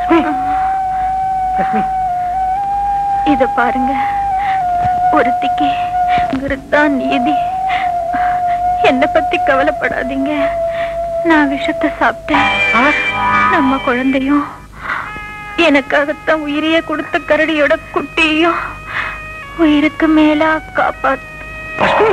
லட்சுமி லட்சுமி இத பாருங்க ஒருத்திக்கு தான் நீதி என்ன பத்தி கவலைப்படாதீங்க நான் விஷத்தை சாப்பிட்டேன் நம்ம குழந்தையும் எனக்காகத்தான் உயிரையே கொடுத்த கரடியோட குட்டியையும் உயிருக்கு மேலா காப்பாத்து Lakshmi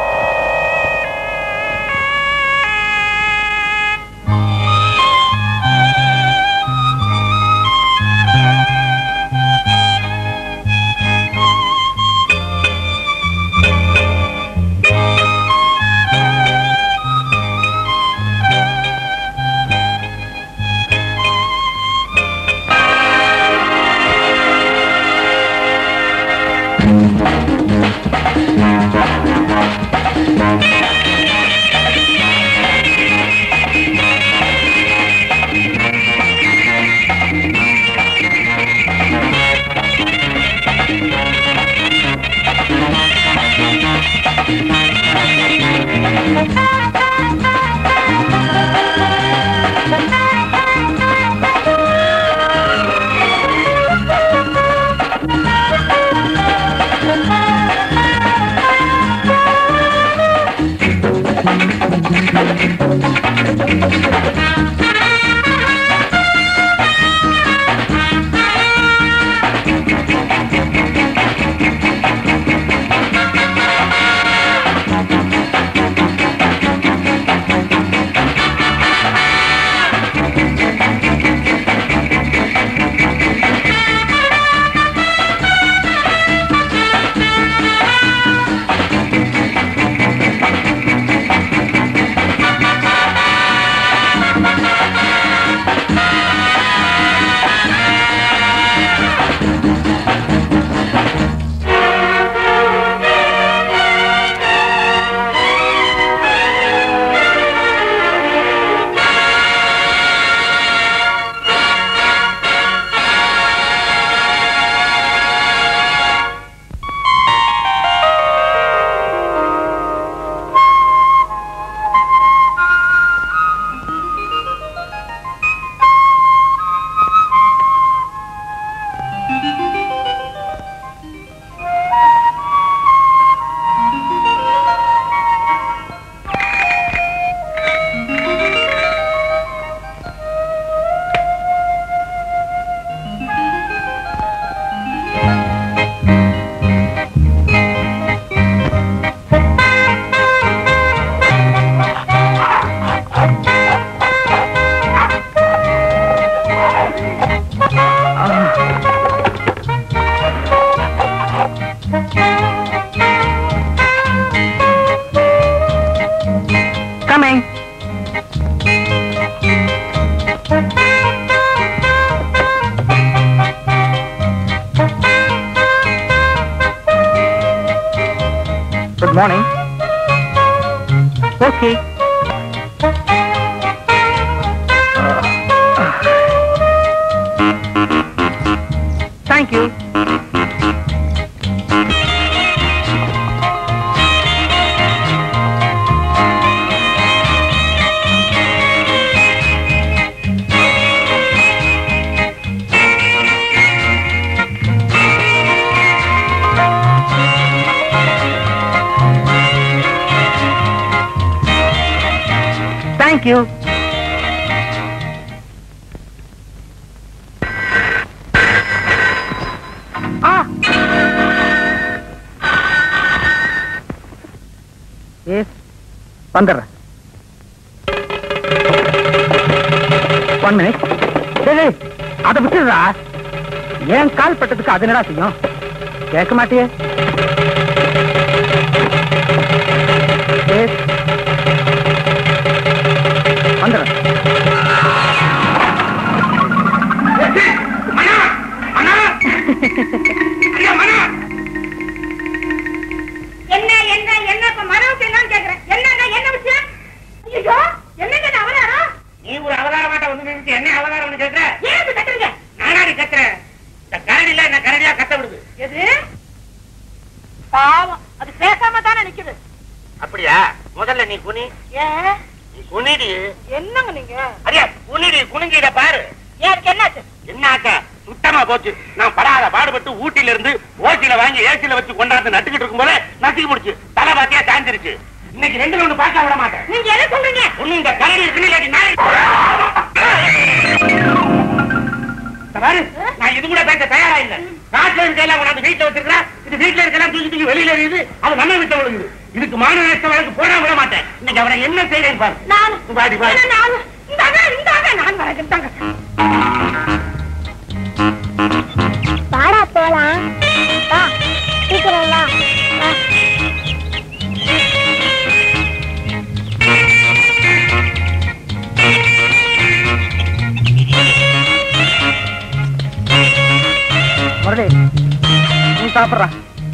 Coming. Good morning. Okay. Thank you. Thank you. Ah! Yes. வந்துடுறேன் ஒன் மினிட் டேய் அதை விட்டுடுறா ஏன் கால் பட்டதுக்கு அது என்னடா செய்யும் கேட்க மாட்டியே Yes. வந்துடுறேன் என்ன என்ன என்ன இப்ப மனோக்கு என்னன்னு கேக்குறேன் என்னங்க என்ன விஷயம் ஐயோ என்னங்க இது அவதாரம் நீ ஒரு அவதாரமாட்ட வந்து நின்று என்ன அவதாரம் கேட்கிற ஏன் இப்படி கட்டுறீங்க நானாடி கத்துறேன் இந்த கரடியில என்ன கரடியா கத்த விடுது எது பாவம் அது பேசாம தானே நிக்குது அப்படியா முதல்ல நீ குனி ஏன் நீ குனிடி என்னங்க நீங்க அடியா குனிடி குனிஞ்சிட பாரு ஏன் என்னாச்சு என்ன போச்சு நான் படாத பாடுபட்டு ஊட்டில இருந்து ஓட்டில வாங்கி ஏசில வச்சு கொண்டாந்து நட்டுக்கிட்டு இருக்கும் போதே நசுக்கி முடிச்சு தலை பாத்தியா சாஞ்சிருச்சு இன்னைக்கு ரெண்டு ஒண்ணு பார்க்க விட மாட்டேன் நீங்க என்ன சொல்றீங்க ஒண்ணு இந்த கரடி இருக்குன்னு இல்லாட்டி நாய் இந்த பாரு, நான் இது கூட பேச தயாரா இல்ல காட்டுல இருக்கையெல்லாம் கொண்டாந்து வீட்டுல வச்சிருக்கிறேன் இது வீட்டுல இருக்கலாம் தூக்கி தூக்கி வெளியில இருக்குது அது நம்ம வீட்டுல விழுங்குது இதுக்கு மான நஷ்ட வழக்கு போட விட மாட்டேன் இன்னைக்கு அவனை என்ன செய்யறேன் பாரு நான் பாடி பாடி நான் இந்தாங்க இந்தாங்க நான் வரேன் இந்தாங்க வாடா போலாம் வா சீக்கிரம் வா வா. முரளி நீ சாப்பிடுறா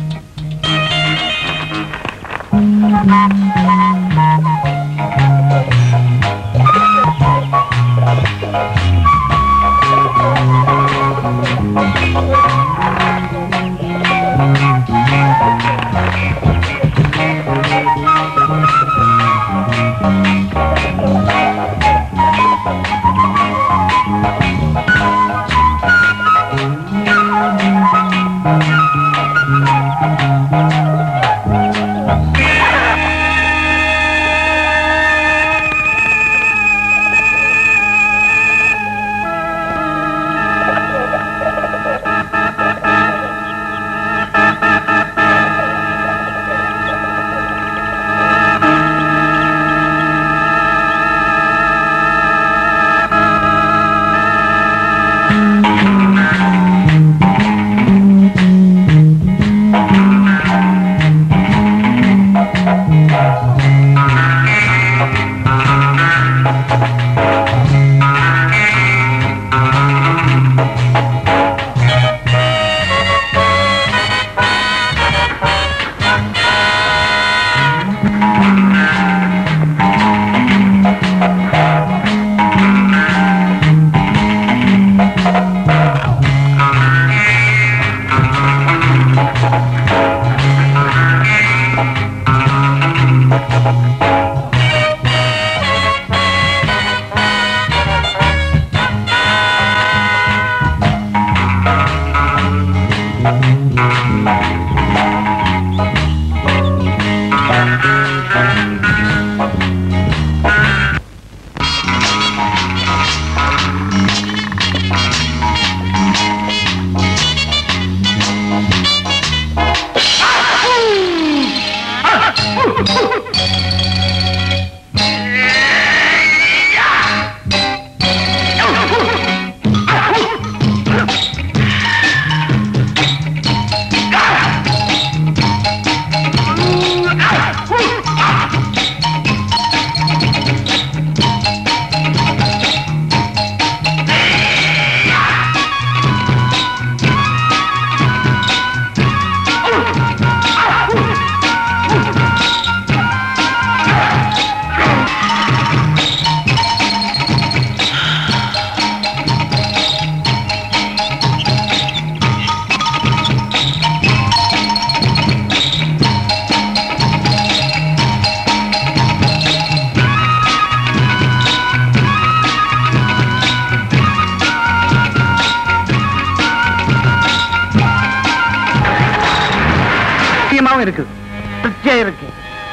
நிச்சயமாவும் இருக்கு நிச்சயம் இருக்கு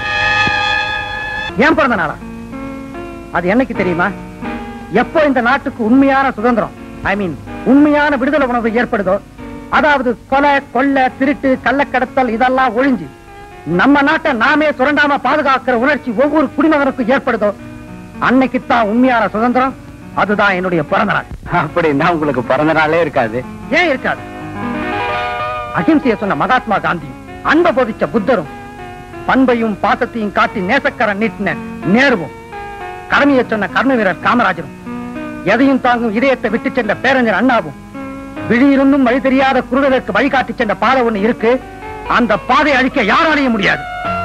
ஏன் பிறந்த நாளா அது என்னைக்கு தெரியுமா எப்போ இந்த நாட்டுக்கு உண்மையான சுதந்திரம் ஐ மீன் உண்மையான விடுதலை உணர்வு ஏற்படுதோ அதாவது கொலை கொள்ளை திருட்டு கள்ளக்கடத்தல் இதெல்லாம் ஒழிஞ்சு நம்ம நாட்டை நாமே சுரண்டாம பாதுகாக்கிற உணர்ச்சி ஒவ்வொரு குடிமகனுக்கும் ஏற்படுதோ அன்னைக்குத்தான் உண்மையான சுதந்திரம் அதுதான் என்னுடைய பிறந்த நாள் அப்படின்னா உங்களுக்கு பிறந்த நாளே இருக்காது ஏன் இருக்காது அகிம்சைய சொன்ன மகாத்மா காந்தியும் அன்பை போதிச்ச புத்தரும் பண்பையும் பாசத்தையும் காட்டி நேசக்கரம் நீட்டின நேருவும் கடமையை சொன்ன கர்ம வீரர் காமராஜரும் எதையும் தாங்கும் இதயத்தை விட்டு சென்ற பேரஞ்சர் அண்ணாவும் விழியிருந்தும் வழி தெரியாத குருடருக்கு வழிகாட்டி சென்ற பாதை ஒண்ணு இருக்கு அந்த பாதையை அழிக்க யாராலையும் முடியாது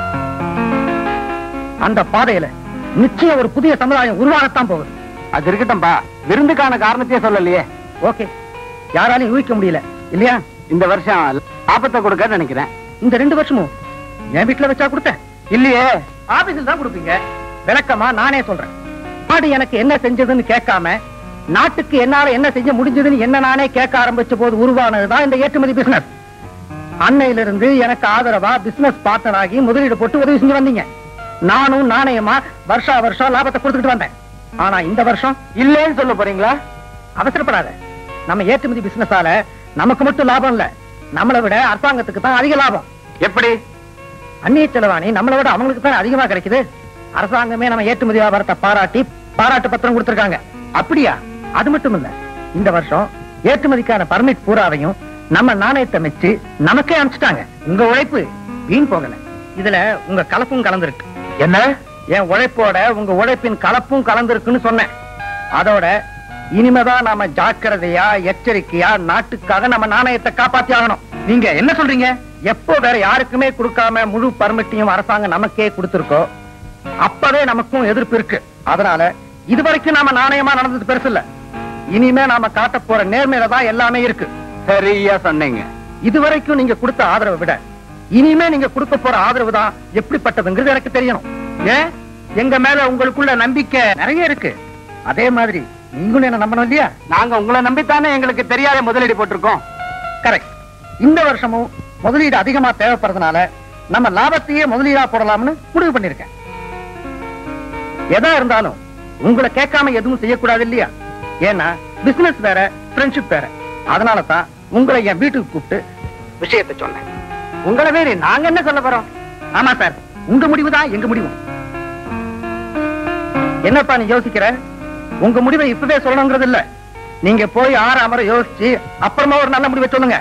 அந்த பாதையில நிச்சயம் ஒரு புதிய சமுதாயம் உருவாகத்தான் போகுது அது இருக்கட்டும்பா விருந்துக்கான காரணத்தையே சொல்லலையே ஓகே யாராலையும் யூகிக்க முடியல இல்லையா இந்த வருஷம் லாபத்தை கொடுக்க நினைக்கிறேன் இந்த ரெண்டு வருஷமும் என் வீட்டுல வச்சா கொடுத்தேன் இல்லையே ஆபீஸ்ல தான் கொடுப்பீங்க விளக்கமா நானே சொல்றேன் மாடு எனக்கு என்ன செஞ்சதுன்னு கேட்காம நாட்டுக்கு என்னால என்ன செய்ய முடிஞ்சதுன்னு என்ன நானே கேட்க ஆரம்பிச்ச போது உருவானதுதான் இந்த ஏற்றுமதி பிசினஸ் அன்னையிலிருந்து எனக்கு ஆதரவா பிசினஸ் பார்ட்னர் ஆகி முதலீடு போட்டு உதவி செஞ்சு வந்தீங்க நானும் நாணயமா வருஷா வருஷம் லாபத்தை கொடுத்துட்டு வந்தேன் ஆனா இந்த வருஷம் இல்லேன்னு சொல்ல போறீங்களா அவசரப்படாத நம்ம ஏற்றுமதி பிசினஸால நமக்கு மட்டும் லாபம் இல்ல நம்மளை விட அரசாங்கத்துக்கு தான் அதிக லாபம் எப்படி அந்நிய செலவாணி நம்மளை விட அவங்களுக்கு தான் அதிகமா கிடைக்குது அரசாங்கமே நம்ம ஏற்றுமதி வியாபாரத்தை பாராட்டி பாராட்டு பத்திரம் கொடுத்திருக்காங்க அப்படியா அது மட்டும் இல்ல இந்த வருஷம் ஏற்றுமதிக்கான பர்மிட் பூராவையும் நம்ம நாணயத்தை வச்சு நமக்கே அனுப்பிச்சிட்டாங்க உங்க உழைப்பு வீண் போகல இதுல உங்க கலப்பும் கலந்துருக்கு என்ன என் உழைப்போட உங்க உழைப்பின் கலப்பும் கலந்திருக்குன்னு சொன்னேன் அதோட இனிமேதான் நாம ஜாக்கிரதையா எச்சரிக்கையா நாட்டுக்காக நம்ம நாணயத்தை காப்பாத்தி ஆகணும் நீங்க என்ன சொல்றீங்க எப்போ வேற யாருக்குமே கொடுக்காம முழு பர்மிட்டையும் அரசாங்கம் நமக்கே கொடுத்திருக்கோ அப்பவே நமக்கும் எதிர்ப்பு இருக்கு அதனால இதுவரைக்கும் நாம நாணயமா நடந்தது பெருசு இல்ல இனிமே நாம காட்ட போற நேர்மையில தான் எல்லாமே இருக்கு சரியா சொன்னீங்க இதுவரைக்கும் நீங்க கொடுத்த ஆதரவை விட இனிமே நீங்க கொடுக்க போற ஆதரவு தான் எப்படிப்பட்டதுங்கிறது எனக்கு தெரியணும் ஏன் எங்க மேல உங்களுக்குள்ள நம்பிக்கை நிறைய இருக்கு அதே மாதிரி நீங்களும் என்ன நம்பணும் இல்லையா நாங்க உங்களை நம்பித்தானே எங்களுக்கு தெரியாத முதலீடு போட்டிருக்கோம் கரெக்ட் இந்த வருஷமும் முதலீடு அதிகமா தேவைப்படுறதுனால நம்ம லாபத்தையே முதலீடா போடலாம்னு முடிவு பண்ணிருக்கேன் எதா இருந்தாலும் உங்களை கேட்காம எதுவும் செய்யக்கூடாது இல்லையா ஏன்னா பிசினஸ் வேற ஃப்ரெண்ட்ஷிப் வேற அதனால தான் உங்களை என் வீட்டுக்கு கூப்பிட்டு விஷயத்தை சொன்னேன் உங்களை வேறு நாங்க என்ன சொல்ல போறோம் ஆமா சார் உங்க முடிவு தான் எங்க முடிவு என்னப்பா நீ யோசிக்கிற உங்க முடிவை இப்பவே சொல்லணுங்கிறது இல்ல நீங்க போய் ஆறு அமர யோசிச்சு அப்புறமா ஒரு நல்ல முடிவை சொல்லுங்க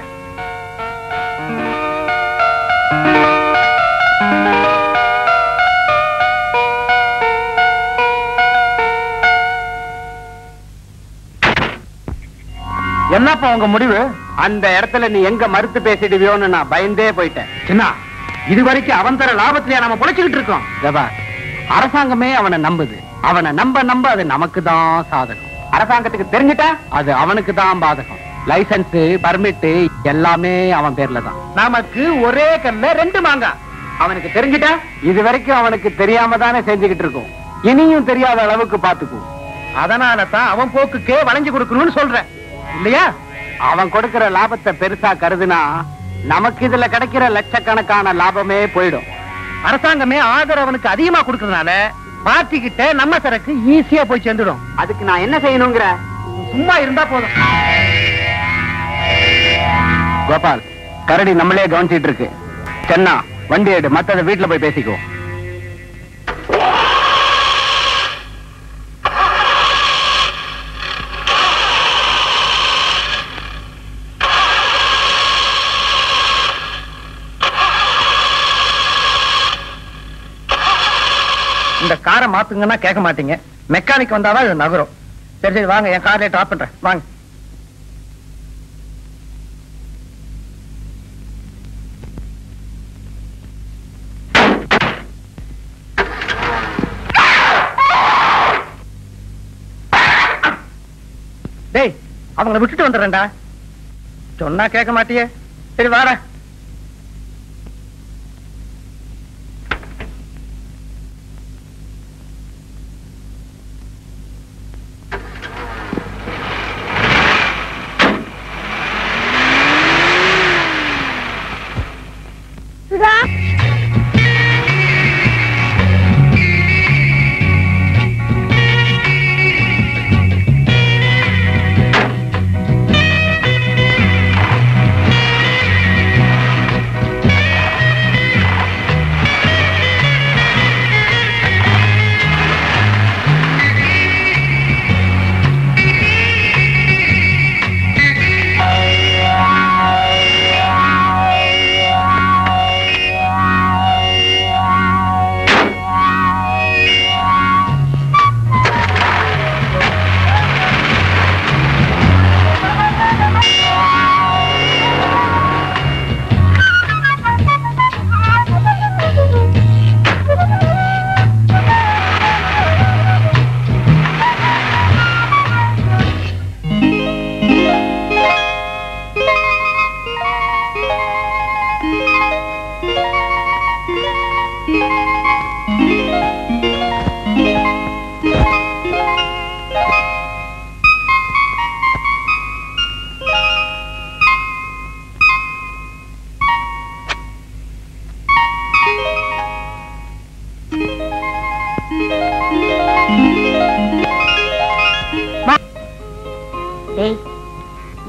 என்னப்பா உங்க முடிவு அந்த இடத்துல நீ எங்க மறுத்து பேசிடுவியோன்னு நான் பயந்தே போயிட்டேன் சின்ன இது வரைக்கும் அவன் தர லாபத்திலேயே நம்ம பொழைச்சுக்கிட்டு இருக்கோம் ஜபா அரசாங்கமே அவனை நம்புது அவனை நம்ப நம்ப அது நமக்கு தான் சாதகம் அரசாங்கத்துக்கு தெரிஞ்சிட்டா அது அவனுக்கு தான் பாதகம் லைசன்ஸ் பர்மிட் எல்லாமே அவன் பேர்ல தான் நமக்கு ஒரே கல்ல ரெண்டு மாங்காய் அவனுக்கு தெரிஞ்சிட்டா இது வரைக்கும் அவனுக்கு தெரியாம தானே செஞ்சுக்கிட்டு இருக்கோம் இனியும் தெரியாத அளவுக்கு பாத்துக்குவோம் அதனால தான் அவன் போக்குக்கே வளைஞ்சு கொடுக்கணும்னு சொல்றேன் இல்லையா அவன் கொடுக்கிற லாபத்தை பெருசா கருதுனா நமக்கு இதுல கிடைக்கிற லட்சக்கணக்கான லாபமே போயிடும் அரசாங்கமே ஆதரவு அவனுக்கு அதிகமா கொடுக்கறதுனால பார்ட்டி கிட்ட நம்ம சரக்கு ஈஸியா போய் சேர்ந்துடும் அதுக்கு நான் என்ன செய்யணுங்கிற சும்மா இருந்தா போதும் கோபால் கரடி நம்மளே கவனிச்சிட்டு இருக்கு சென்னா வண்டி எடு மத்தத வீட்டுல போய் பேசிக்கோ இந்த காரை மாத்துங்கன்னா கேட்க மாட்டீங்க மெக்கானிக் வந்தாதான் இது நகரும் சரி சரி வாங்க என் கார்லயே ட்ராப் பண்றேன் வாங்க டேய் அவங்கள விட்டுட்டு வந்துடுறேன்டா சொன்னா கேட்க மாட்டியே சரி வாடா சுதா டேய்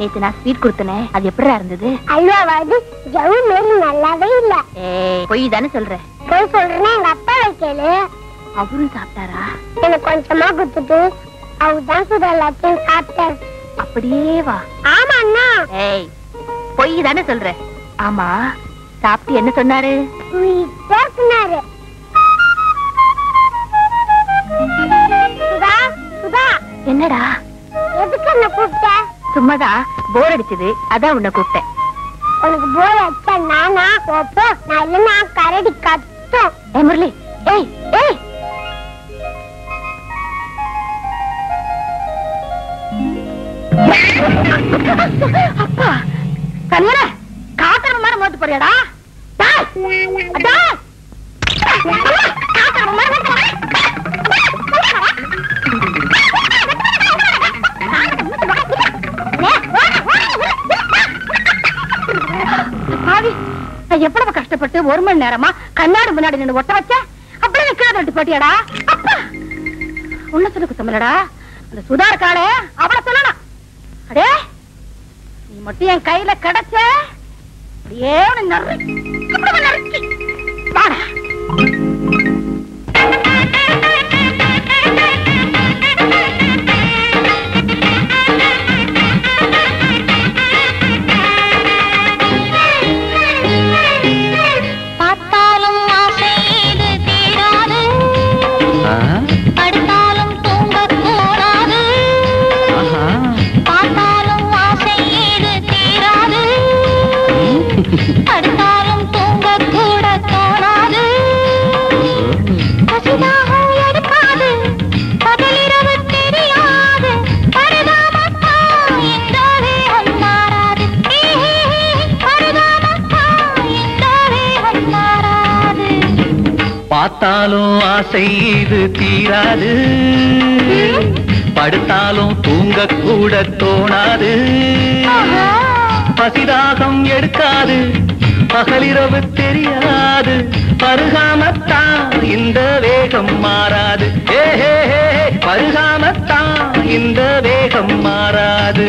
நேத்து நான் ஸ்வீட் கொடுத்தனே அது எப்படிடா இருந்தது அல்வாவாது ஜவு மேல் நல்லாவே இல்ல ஏய் பொய் தானே சொல்ற போய் சொல்றேன்னா எங்க அப்பாவை கேளு அவரும் சாப்பிட்டாரா எனக்கு கொஞ்சமா குத்துட்டு அவர்தான் சுட எல்லாத்தையும் சாப்பிட்டாரு அப்படியே வா ஆமா அண்ணா ஏய் பொய் தானே சொல்ற ஆமா சாப்பிட்டு என்ன சொன்னாரு ஸ்வீட்டா சொன்னாரு சுதா சுதா என்னடா எதுக்கு என்ன கூப்பிட்ட சும்மாதான் போர் அடிச்சது அதான் உன்னை கூப்பிட்டேன் உனக்கு போர் அடிச்சா நானா அப்போ நான் இல்லைன்னா கரடி கத்தும் ஏய் முரளி ஏய் ஏய் அப்பா கல்யாண காத்தரம் மாதிரி மோத்து போறியாடா டேய், டேய். காத்தரம் மாதிரி மோத்து பாவி நான் எவ்வளவு கஷ்டப்பட்டு ஒரு மணி நேரமா கண்ணாடி முன்னாடி நின்று ஒட்ட வச்சேன் அப்படியே கீழே விட்டு போட்டியாடா அப்பா உன்ன சொல்லு குத்தமில்லடா அந்த சுதா இருக்காளே அவள சொல்லணும் அடே நீ மட்டும் என் கையில கிடைச்ச அப்படியே உன்னை நறுக்கி, அப்படியே உன்னை நறுக்கி. வாடா. பார்த்தாலும் ஆசை இது தீராது படுத்தாலும் தூங்கக் கூடாது பார்த்தாலும் ஆசை இது தீராது படுத்தாலும் தூங்கக் கூட தோணாது பசிதாகம் எடுக்காது பகலிரவு தெரியாது பரிதாபத்தா இந்த வேகம் மாறாது பரிதாபத்தா இந்த வேகம் மாறாது பார்த்தாலும் ஆசை இது தீராது படுத்தாலும் தூங்க கூட தோணாது பசிதாகம் எடுக்காது பகலிரவு தெரியாது பருகாமத்தான் இந்த வேகம் மாறாது ஏ ஹே, ஹே, ஹே, பருகாமத்தான் இந்த வேகம் மாறாது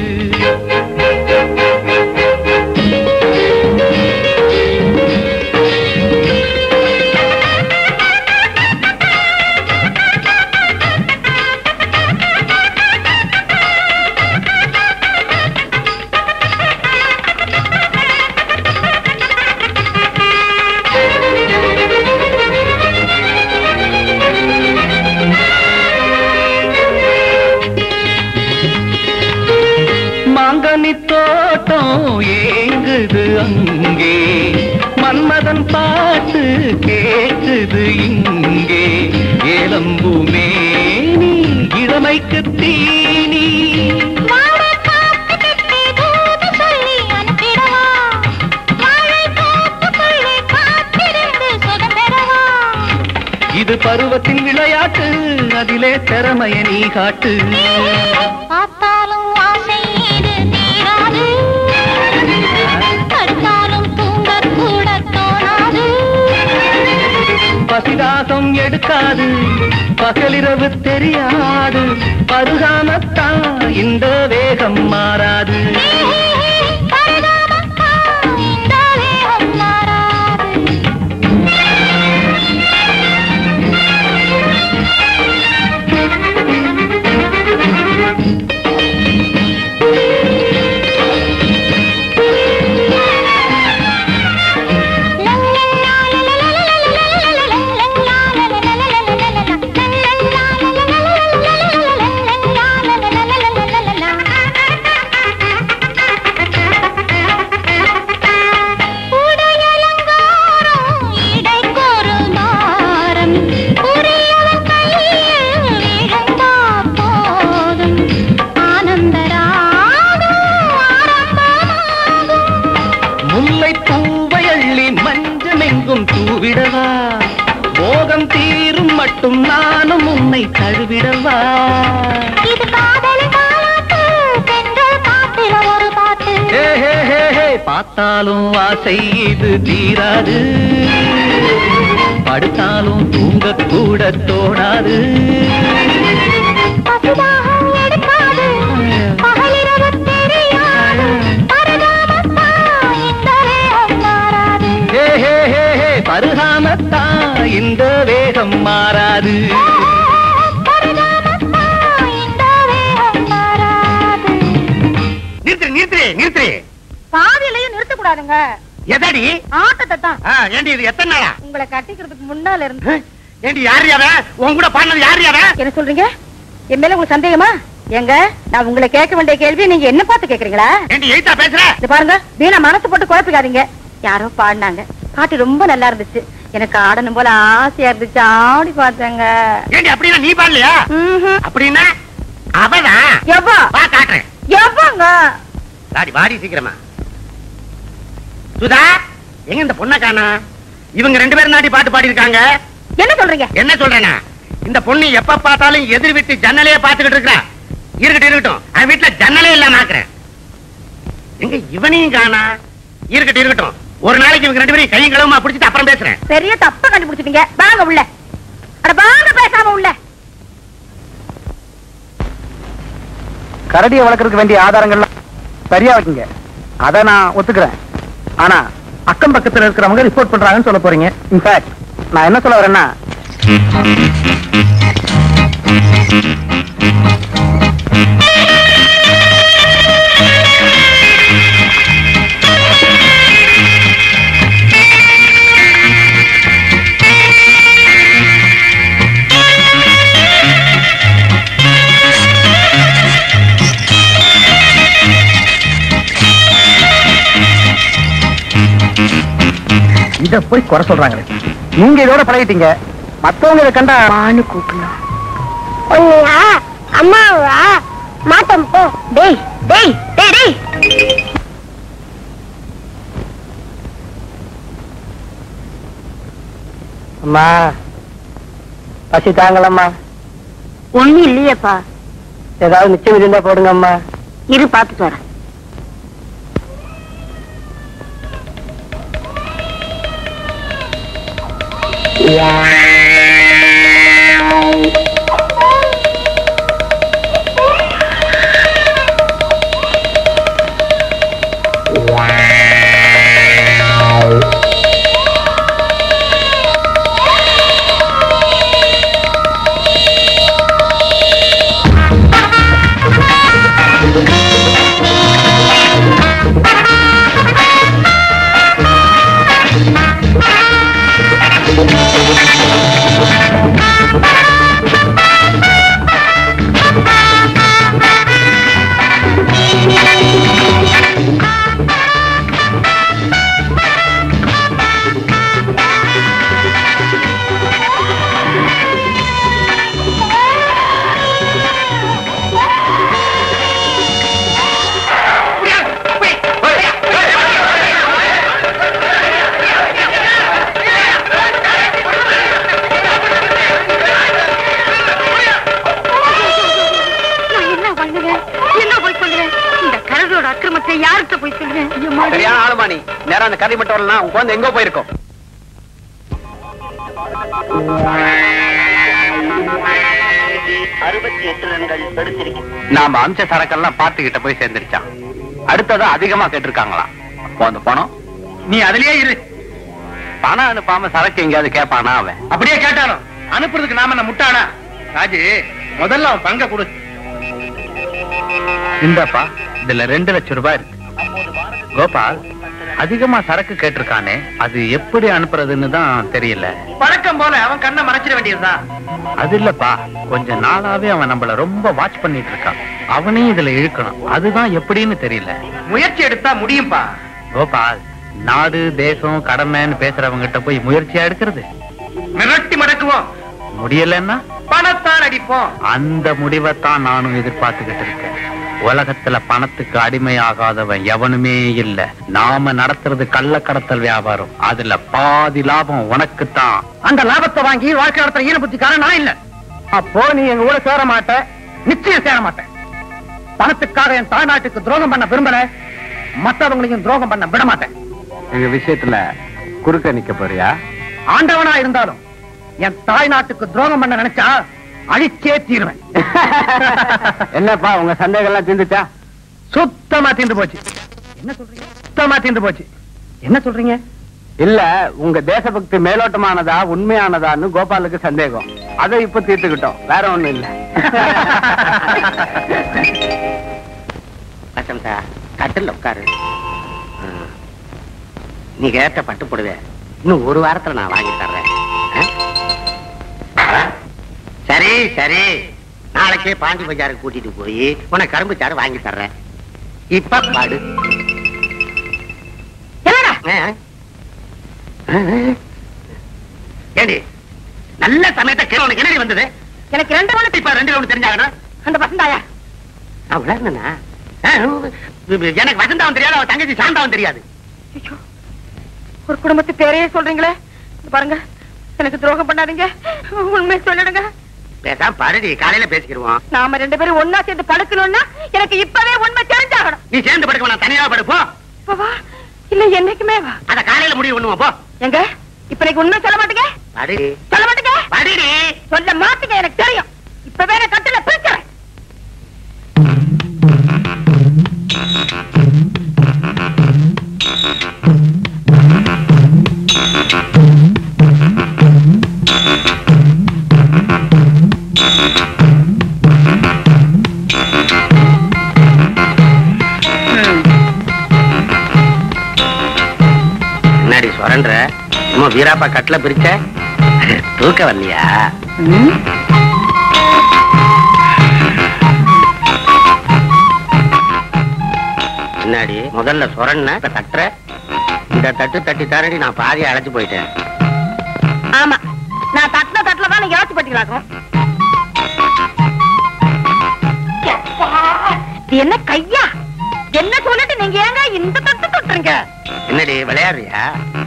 மாங்கனி தோட்டம் ஏங்குது அங்கே மன்மதன் பாட்டு கேக்குது இங்கே ஏலம்பு மேனி இளமைக்கு தீனி வாழை காத்துக்கிட்டு தூது சொல்லி அனுப்பிடவா வாழை காத்துக்குள்ளே காத்திருந்து சுகம் பெறவா இது பருவத்தின் விளையாட்டு அதிலே திறமைய நீ காட்டு பார்த்தாலும் ஆசை இது தீராது படுத்தாலும் தூங்கக் கூட தோணாது பசிதாகம் எடுக்காது பகலிரவு தெரியாது பருகாமத்தான் இந்த வேகம் மாறாது பரிதாபத்தா இந்த வேகம் மாறாது முல்லை பூவை அள்ளி மஞ்சமெங்கும் தூவிடவா மோகம் தீரும் மட்டும் நானும் உன்னை தழுவிடவா இது காதல் தாலாட்டு பெண்கள் காத்திர ஒரு பாட்டு ஹே, ஹே, ஹே, ஹே, பார்த்தாலும் ஆசை இது தீராது படுத்தாலும் தூங்க கூட தோணாது பசிதாகம் எடுக்காது பகலிரவு தெரியாது நிறுத்து நிறுத்து பாதியிலையும் நிறுத்த கூடாதுங்க எதடி ஆட்டத்தை தான் ஆ, ஏண்டி இது எத்தனை நாளா உங்களை கட்டிக்கிறதுக்கு முன்னால இருந்து ஆ, ஏண்டி யார் யார உன் கூட பாடினது யார் யார என்ன சொல்றீங்க என் மேல உங்களுக்கு சந்தேகமா ஏங்க நான் உங்களை கேட்க வேண்டிய கேள்வி நீங்க என்ன பார்த்து கேக்குறீங்களா ஏண்டி எய்தா பேசுற இது பாருங்க வீணா மனசு போட்டு குழப்பிக்காதீங்க யாரோ பாடினாங்க பாட்டு ரொம்ப நல்லா இருந்துச்சு எனக்கு ஆடணும் போல ஆசையா இருந்துச்சு ஆடி பார்த்தேங்க ஏண்டி அப்படின்னா நீ பாடலையா ம்ஹும். அப்படின்னா அவனா எவ்வா வா காட்டுறேன் எவ்வங்க சாரி வாடி சீக்கிரமா சுதா எங்க இந்த பொண்ணை காணா இவங்க ரெண்டு பேரும் நாட்டி பாட்டு பாடி இருக்காங்க என்ன சொல்றீங்க என்ன சொல்றேனா இந்த பொண்ணு எப்ப பார்த்தாலும் எதிர் வீட்டு ஜன்னலையே பாத்துக்கிட்டு இருக்கா இருக்கட்டும் இருக்கட்டும் அவன் வீட்டுல ஜன்னலே இல்லாம ஆக்குறேன் எங்க இவனையும் காணா இருக்கட்டும் இருக்கட்டும் ஒரு நாளைக்கு இவங்க ரெண்டு பேரும் கையும் களவுமா பிடிச்சிட்டு அப்புறம் பேசுறேன் பெரிய தப்ப கண்டுபிடிச்சிட்டீங்க வாங்க உள்ள அட வாங்க பேசாம உள்ள கரடியை வளர்க்கறதுக்கு வேண்டிய ஆதாரங்கள்லாம் சரியா வைக்கீங்க அத நான் ஒத்துக்கிறேன் ஆனா அக்கம் பக்கத்துல இருக்கிறவங்க ரிப்போர்ட் பண்றாங்கன்னு சொல்ல போறீங்க இன்ஃபேக்ட் நான் என்ன சொல்ல வரேன்னா இத போய் குறை சொல்றாங்களே நீங்க இதோட பழகிட்டீங்க மத்தவங்க இதை கண்டா ஆணு கூப்பிடணும் உன்னையா அம்மாவா மாட்டம் போ டேய் டேய் டேய் டேய் அம்மா பசி தாங்களம்மா ஒண்ணு இல்லையேப்பா ஏதாவது மிச்சம் இருந்தா போடுங்க அம்மா இரு பாத்துட்டு வரேன் நான் என்ன பண்ணுவேன் என்ன போய் சொல்றேன் இந்த கரடோட அக்கிரமத்தை யார்கிட்ட போய் சொல்றேன் ஐயம்மா. சரியான ஆளுமா நீ நேரம் அந்த கதை மட்டும் வரலாம் உன் குழந்தை எங்க போயிருக்கோம் நாம அம்ச சரக்கெல்லாம் பார்த்துக்கிட்ட போய் சேர்ந்துருச்சான் அடுத்ததா அதிகமா கேட்டிருக்காங்களாம் அப்போ அந்த பணம் நீ அதுலயே இரு பணம் அனுப்பாம சரக்கு எங்கேயாவது கேட்பானா அவன் அப்படியே கேட்டாலும் அனுப்புறதுக்கு நாம என்ன முட்டானா ராஜு முதல்ல அவன் பங்க கொடு இந்தாப்பா இதுல ரெண்டு லட்சம் ரூபாய் இருக்கு கோபால் அதிகமா சரக்கு கேட்டிருக்கானே அது எப்படி அனுப்புறதுன்னு தான் தெரியல பழக்கம் போல அவன் கண்ணை மறைச்சிட வேண்டியதுதான் அது இல்லப்பா கொஞ்ச நாளாவே அவன் நம்மள ரொம்ப வாட்ச் பண்ணிட்டு இருக்கான் அவனையும் இதுல இழுக்கணும் அதுதான் எப்படின்னு தெரியல முயற்சி எடுத்தா முடியும்பா கோபால் நாடு தேசம் கடமைன்னு பேசுறவங்க கிட்ட போய் முயற்சியா எடுக்கிறது மிரட்டி மடக்குவோம் முடியலன்னா பணத்தான் அடிப்போம் அந்த முடிவைத்தான் நானும் எதிர்பார்த்துக்கிட்டு இருக்கேன் உலகத்துல பணத்துக்கு அடிமையாகாதவன் எவனுமே இல்ல நாம நடத்துறது கள்ளக்கடத்தல் வியாபாரம் அதுல பாதி லாபம் உனக்குத்தான் அந்த லாபத்தை வாங்கி வாழ்க்கை நடத்துற ஈன புத்திக்காரன் நான் இல்ல அப்போ நீ எங்க கூட சேர மாட்ட நிச்சயம் சேர மாட்டேன் பணத்துக்காக என் தாய்நாட்டுக்கு துரோகம் பண்ண விரும்பல மத்தவங்களையும் துரோகம் பண்ண விட மாட்டேன் எங்க விஷயத்துல குறுக்க நிக்க போறியா ஆண்டவனா இருந்தாலும் என் தாய்நாட்டுக்கு துரோகம் பண்ண நினைச்சா அழிச்சே தீருவேன் என்னப்பா உங்க சந்தேகம் எல்லாம் தீர்ந்துச்சா சுத்தமா தீர்ந்து போச்சு என்ன சொல்றீங்க சுத்தமா தீர்ந்து போச்சு என்ன சொல்றீங்க இல்ல உங்க தேசபக்தி மேலோட்டமானதா உண்மையானதான்னு கோபாலுக்கு சந்தேகம் அதை இப்ப தீர்த்துக்கிட்டோம் வேற ஒண்ணும் இல்ல கட்டில் உட்காரு ஆ. நீ கேட்ட பட்டு புடவை இன்னும் ஒரு வாரத்துல நான் வாங்கி தர்றேன் ஆ? ஆ? சரி சரி நாளைக்கே பாண்டி பஜாருக்கு கூட்டிட்டு போய் உனக்கு கரும்பு சாறு வாங்கி தர்றேன் இப்ப பாடு என்னடா ஆ? ஆ? ஏண்டி நல்ல சமயத்தை கேளு உனக்கு என்னடி வந்தது எனக்கு ரெண்டு மணி இப்ப ரெண்டு ஒண்ணு தெரிஞ்சாகணும் அந்த பசந்தாயா நான் விளையாடுனா எனக்கு வசந்தாவும் தெரியாது அவ தங்கச்சி சாந்தாவும் தெரியாது ஐயோ, ஒரு குடும்பத்து பேரையே சொல்றீங்களே இது பாருங்க எனக்கு துரோகம் பண்ணாதீங்க உண்மை சொல்லிடுங்க பேசாம பரடி காலையில பேசிக்கிடுவோம் நாம ரெண்டு பேரும் ஒன்னா சேர்ந்து படுக்கணும்னா எனக்கு இப்பவே உண்மை தெரிஞ்சாகணும் நீ சேர்ந்து படுக்க வேணாம் தனியா படுப்போ இப்ப வா இல்ல என்னைக்குமே வா அத காலையில முடிவு பண்ணுவோம் போ எங்க இப்ப நீங்க உண்மை சொல்ல மாட்டீங்க படி சொல்ல மாட்டீங்க படிடி சொல்ல மாட்டீங்க எனக்கு தெரியும் இப்பவே நான் கட்டில பிரிக்கிறேன் என்னடி சுரண்ட இன்னும் வீராப்பா கட்டில பிரிச்ச தூக்க வரலையா என்னடி முதல்ல சுரண்ண இப்ப தட்டுற இந்த தட்டு தட்டி தாரடி நான் பாதியை அழைச்சு போயிட்டேன் ஆமா நான் தட்டின தட்டுல தான் நீங்க யோசிச்சு பட்டிக்கலாக்கும் இது என்ன கையா என்ன சொல்லிட்டு நீங்க ஏங்க இந்த தட்டு தொட்டுறீங்க என்னடி விளையாடுறியா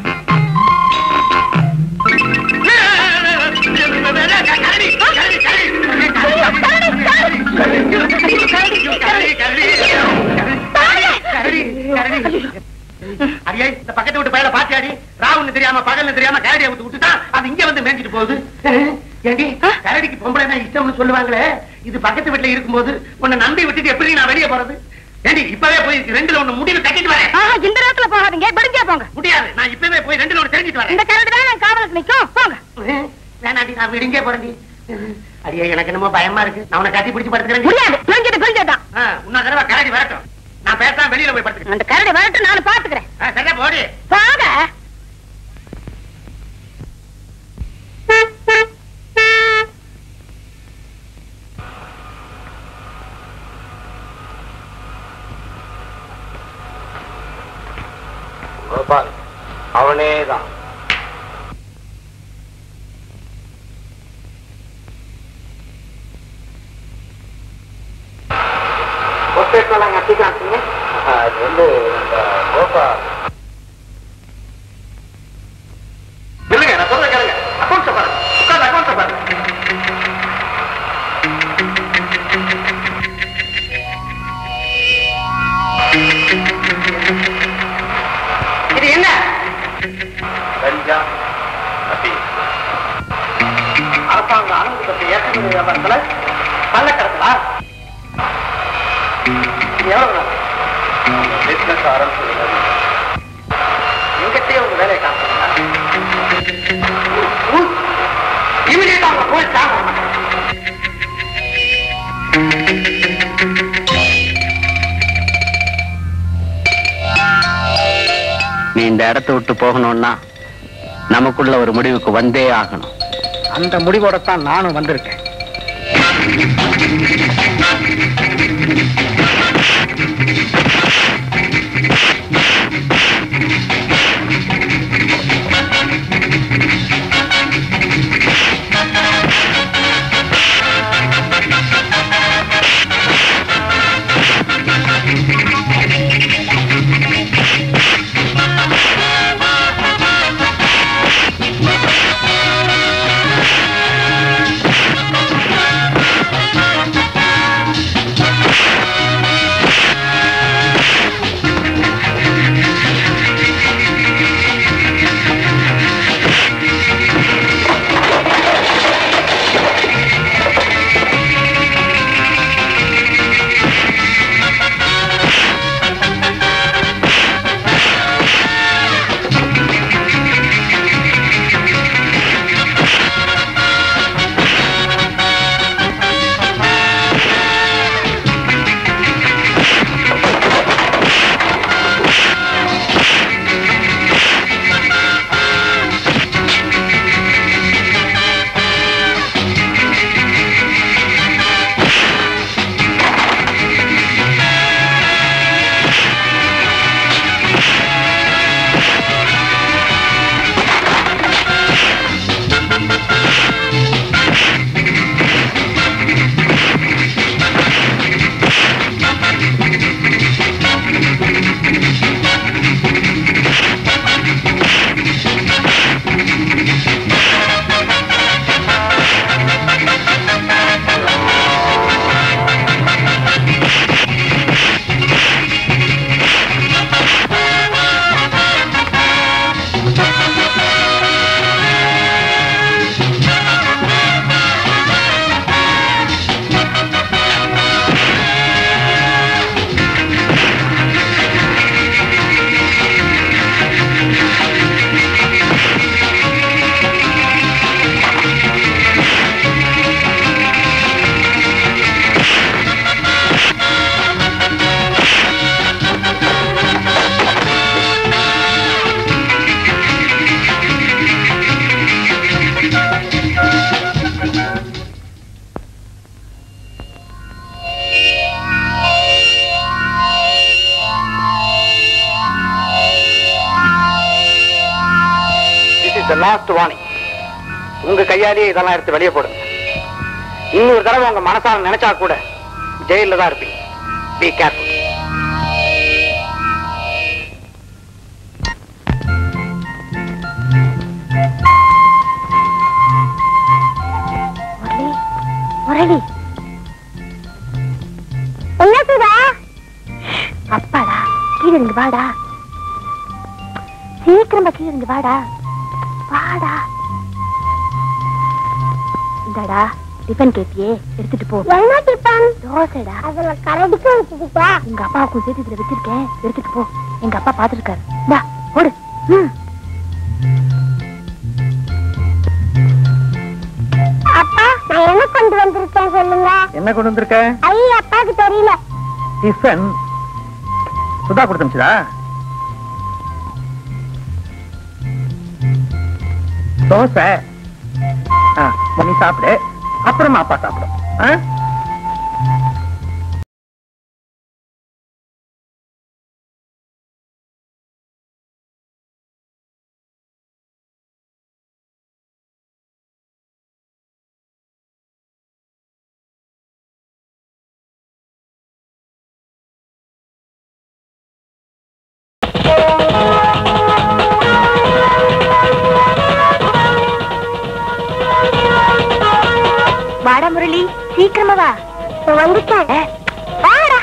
அடியே இந்த பக்கத்து வீட்டு பையல பாத்தியாடி ராவுன்னு தெரியாம பகல்னு தெரியாம கரடியை விட்டு விட்டுட்டான் அது இங்க வந்து மேய்ஞ்சிட்டு போகுது ஏண்டி கரடிக்கு பொம்பளை இஷ்டம்னு சொல்லுவாங்களே இது பக்கத்து வீட்டுல இருக்கும்போது உன்னை நம்பி விட்டுட்டு எப்படி நான் வெளியே போறது ஏண்டி இப்பவே போய் ரெண்டுல ஒண்ணு முடிவு கட்டிட்டு வரேன் ஆஹா, இந்த நேரத்துல போகாதீங்க விடுங்க போங்க முடியாது நான் இப்பவே போய் ரெண்டுல ஒண்ணு தெரிஞ்சிட்டு வரேன் இந்த கரடு தான் என் காவலுக்கு நிக்கும் போங்க வேணாண்டி நான் விடுங்க போறேன்டி அடியே எனக்கு என்னமோ பயமா இருக்கு நான் உன்னை கட்டி பிடிச்சு படுத்துக்கிறேன் முடியாது பிரிஞ்சது பிரிஞ்சதுதான் உன்ன தடவை கரடி வரட்டும் நான் பேசாம வெளியில போய் படுத்துக்கிறேன் அந்த கரடி வரட்டும் நான் பாத்துக்கிறேன் ஆ, சரியா போடி வாங்க கோபால் அவனேதான் அது வந்து நம்ம கோபால் இல்லைங்க நான் சொல்றேன் கேளுங்க அக்கௌண்ட்ஸ் பாருங்க உட்கார்ந்து அக்கௌண்ட்ஸ் பாருங்க இது என்ன கஞ்சா அப்படி அரசாங்கம் அனுமதிப்பட்ட ஏற்றுமதி வியாபாரத்துல கள்ளக்கடத்தலா இது எவ்வளவு பிசினஸ் ஆரம்பிச்சது எங்கிட்டே உங்க வேலையை காட்டுறீங்களா இமீடியட்டா அவங்க போய் காட்டுறாங்க நீ இந்த இடத்தை விட்டு போகணும்னா நமக்குள்ள ஒரு முடிவுக்கு வந்தே ஆகணும் அந்த முடிவோட தான் நானும் வந்திருக்கேன் ஆ த லாஸ்ட் வார்னிங் உங்க கையாலேயே இதெல்லாம் எடுத்து வெளியே போடுங்க இன்னொரு தடவை உங்க மனசால நினைச்சா கூட ஜெயில தான் இருப்பீங்க பி கேர்ஃபுல் முரளி முரளி என்ன சுதா அப்பாடா கீழே இருந்து வாடா சீக்கிரமா கீழே இருந்து வாடா வாடா இந்தடா டிஃபன் கேட்டியே எடுத்துட்டு போ என்ன டிஃபன் தோசைடா அதுல கரடிக்க வச்சுக்கிட்டா உங்க அப்பாவுக்கும் சேர்த்து இதுல வச்சிருக்கேன் எடுத்துட்டு போ எங்க அப்பா பாத்துருக்காரு இந்தா ஓடு ம் அப்பா நான் என்ன கொண்டு வந்திருக்கேன் சொல்லுங்க என்ன கொண்டு வந்திருக்க ஐய அப்பாவுக்கு தெரியல டிஃபன் சுதா கொடுத்துச்சா தோசை ஆ, நீ சாப்பிடு அப்புறமா அப்பா சாப்பிடும் ஆ? வாடா முரளி சீக்கிரமா வா வந்துட்டேன் வாடா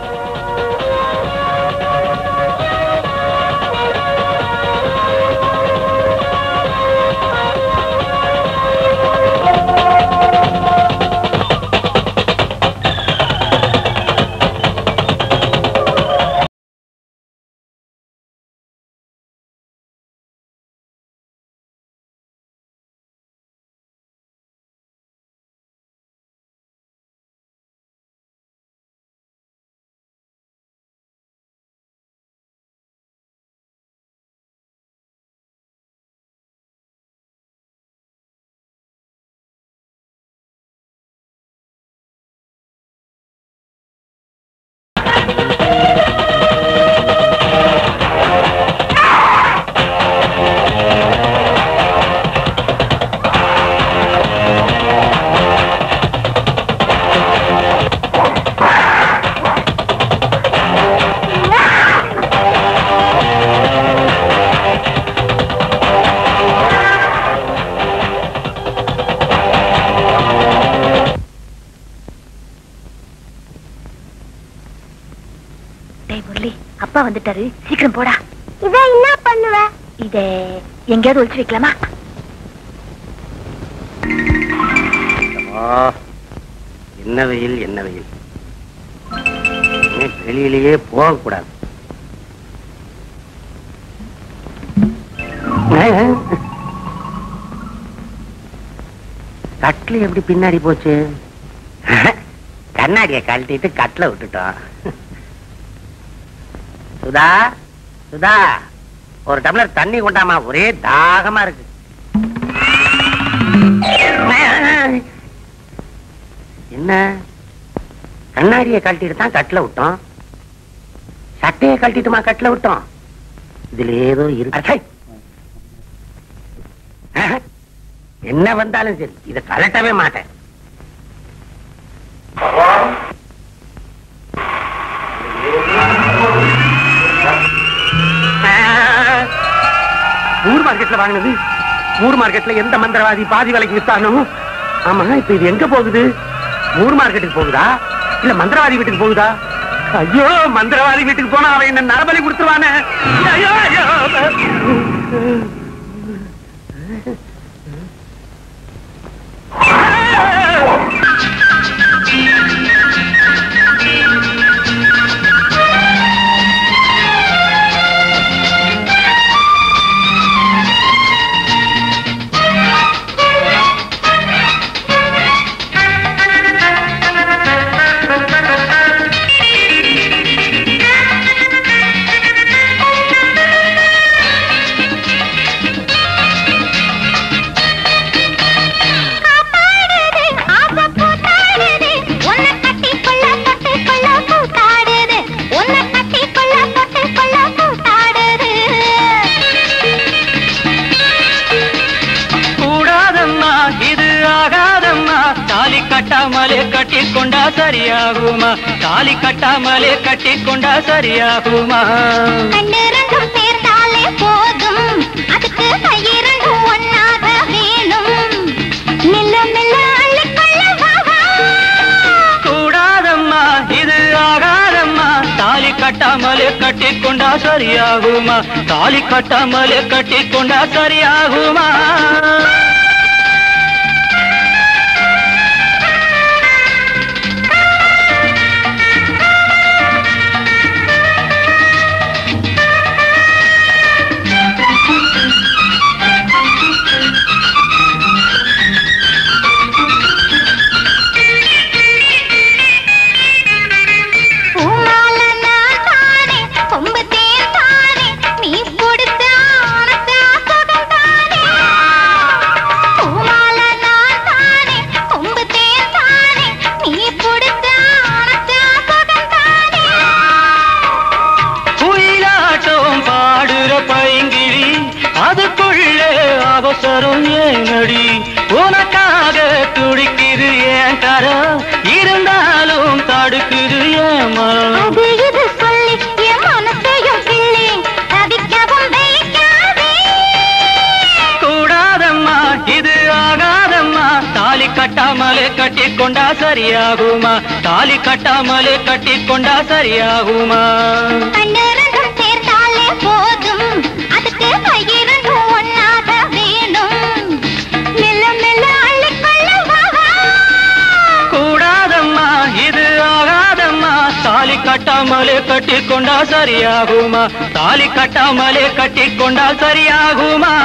டேய் முரளி அப்பா வந்துட்டாரு சீக்கிரம் போடா இத என்ன பண்ணுவ இத எங்கேயாவது ஒளிச்சு வைக்கலாமா என்ன வெயில் என்ன வெயில் இனிமே வெளியிலேயே போகக்கூடாது கட்லு எப்படி பின்னாடி போச்சு கண்ணாடியை கழட்டிட்டு கட்டில விட்டுட்டோம் சுதா சுதா ஒரு டம்ளர் தண்ணி கொண்டாமா ஒரே தாகமா இருக்கு என்ன கண்ணாடியை கழட்டிட்டு தான் கட்டில விட்டோம் சட்டையை கழட்டிட்டுமா கட்டில விட்டோம் இதுல ஏதோ இருக்கு ஆஹா. என்ன வந்தாலும் சரி இதை கலட்டவே மாட்டேன் ஊர் மார்க்கெட்ல வாங்கினது ஊர் மார்க்கெட்ல எந்த மந்திரவாதி பாதி விலைக்கு வித்தானோ ஆமா இப்ப இது எங்க போகுது ஊர் மார்க்கெட்டுக்கு போகுதா இல்ல மந்திரவாதி வீட்டுக்கு போகுதா ஐயோ மந்திரவாதி வீட்டுக்கு போனா அவன் என்ன நரபலி கொடுத்துருவானே ஐயோ ஐயோ ஆ கட்டிக்கொண்டா சரியாகுமா தாலி கட்டாமலே கட்டிக்கொண்டா சரியாகுமா கண்ணிரண்டும் சேர்ந்தாலே போதும் அதுக்கு கையிரண்டும் ஒன்னாக வேணும் மெல்ல மெல்ல அள்ளிக்கொள்ள வா, வா. கூடாதம்மா இது ஆகாதம்மா தாலி கட்டாமலே கட்டிக்கொண்டா சரியாகுமா தாலி கட்டாமலே கட்டிக்கொண்டா சரியாகுமா பூமால நான் தானே, கொம்பு தேர் தானே, நீ கொடுத்த ஆனந்த சுகம் தானே. பூமால நான் தானே, கொம்பு தேர் தானே, நீ கொடுத்த ஆனந்த சுகம் தானே. குயிலாட்டம் பாடுற பைங்கிழி அதுக்குள்ளே அவசரம் ஏனடி உனக்காக துடிக்குது ஏன் கரம் இருந்தாலும் தடுக்குது ஏமா அது இது சொல்லி என் மனசையும் கிள்ளி தவிக்கவும் வைக்காதே. கூடாதம்மா இது ஆகாதம்மா தாலி கட்டாமலே கட்டிக்கொண்டா சரியாகுமா தாலி கட்டாமலே கட்டிக்கொண்டா சரியாகுமா கண்ணிரண்டும் சேர்ந்தாலே போதும் அதுக்கு கையிரண்டும் ஒன்னாக வேணும் மெல்ல மெல்ல அள்ளிக்கொள்ள வா, வா. கூடாதம்மா இது ஆகாதம்மா தாலி கட்டாமலே கட்டிக்கொண்டா சரியாகுமா தாலி கட்டாமலே கட்டிக்கொண்டா சரியாகுமா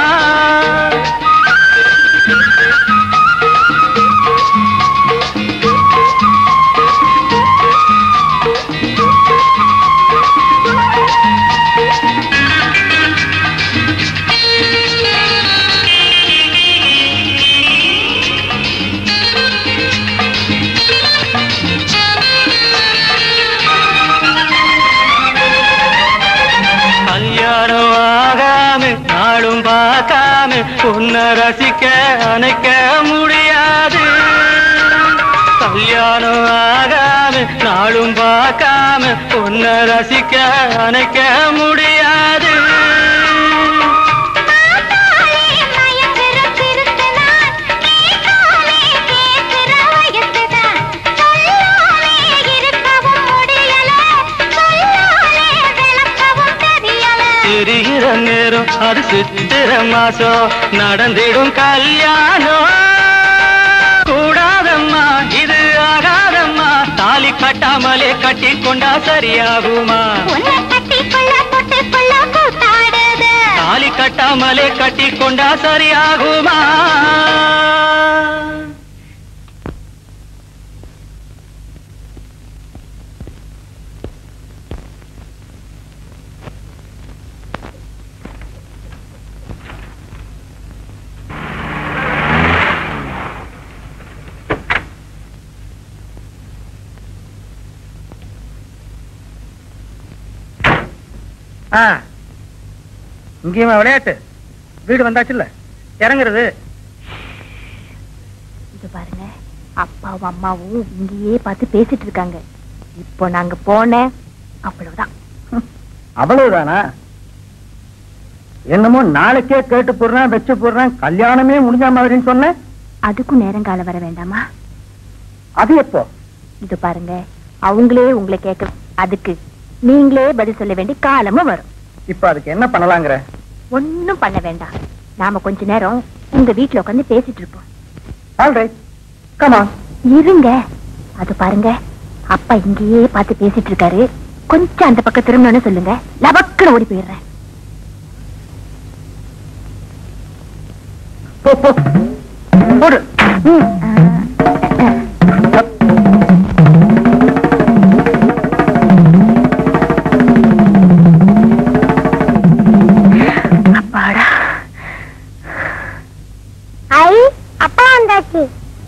கல்யாணம் ஆகாம நாளும் பார்க்காம உன்னை ரசிக்க அணைக்க முடியாது கல்யாணம் ஆகாம நாளும் பார்க்காம உன்னை ரசிக்க அணைக்க முடியாது பார்த்தாலே மயங்குற சிறுசுதான், கேட்காமே பேசுற வயசுதான். சொல்லாலே இருக்கவும் முடியல, சொல்லாலே விளக்கவும் தெரியல. தெரிகிற நேரம் அது சித்திர மாசம் நடந்திடும் கல்யாணம் கூடாதம்மா இது ஆகாதம்மா தாலி கட்டாமலே கட்டிக்கொண்டா சரியாகுமா உன்னை கட்டிக்கொள்ள தொட்டுக்கொள்ள கூத்தாடுது தாலி கட்டாமலே கட்டிக்கொண்டா சரியாகுமா ஆ இங்கேயுமா விளையாட்டு வீடு வந்தாச்சுல்ல இறங்குறது இது பாருங்க அப்பாவும் அம்மாவும் இங்கேயே பார்த்து பேசிட்டு இருக்காங்க இப்போ நாங்க போன அவ்வளவுதான் அவ்வளவுதானா என்னமோ நாளைக்கே கேட்டு போடுறேன் வச்சு போடுறேன் கல்யாணமே முடிஞ்ச மாதிரின்னு சொன்னேன் அதுக்கும் நேரங்காலம் வர வேண்டாமா அது எப்போ இது பாருங்க அவங்களே உங்களை கேட்க அதுக்கு நீங்களே பதில் சொல்ல வேண்டிய காலமும் வரும் இப்ப அதுக்கு என்ன பண்ணலாங்கிற ஒண்ணும் பண்ண வேண்டாம் நாம கொஞ்ச நேரம் உங்க வீட்டுல உட்காந்து பேசிட்டு இருப்போம் ஆல்ரைட் கமா இருங்க அது பாருங்க அப்பா இங்கேயே பார்த்து பேசிட்டு இருக்காரு கொஞ்சம் அந்த பக்கம் திரும்பணும்னு சொல்லுங்க லபக்குன்னு ஓடி போயிடுறேன் போ போ போடு ம். அப்பாடா ஐ அப்பா வந்தாச்சு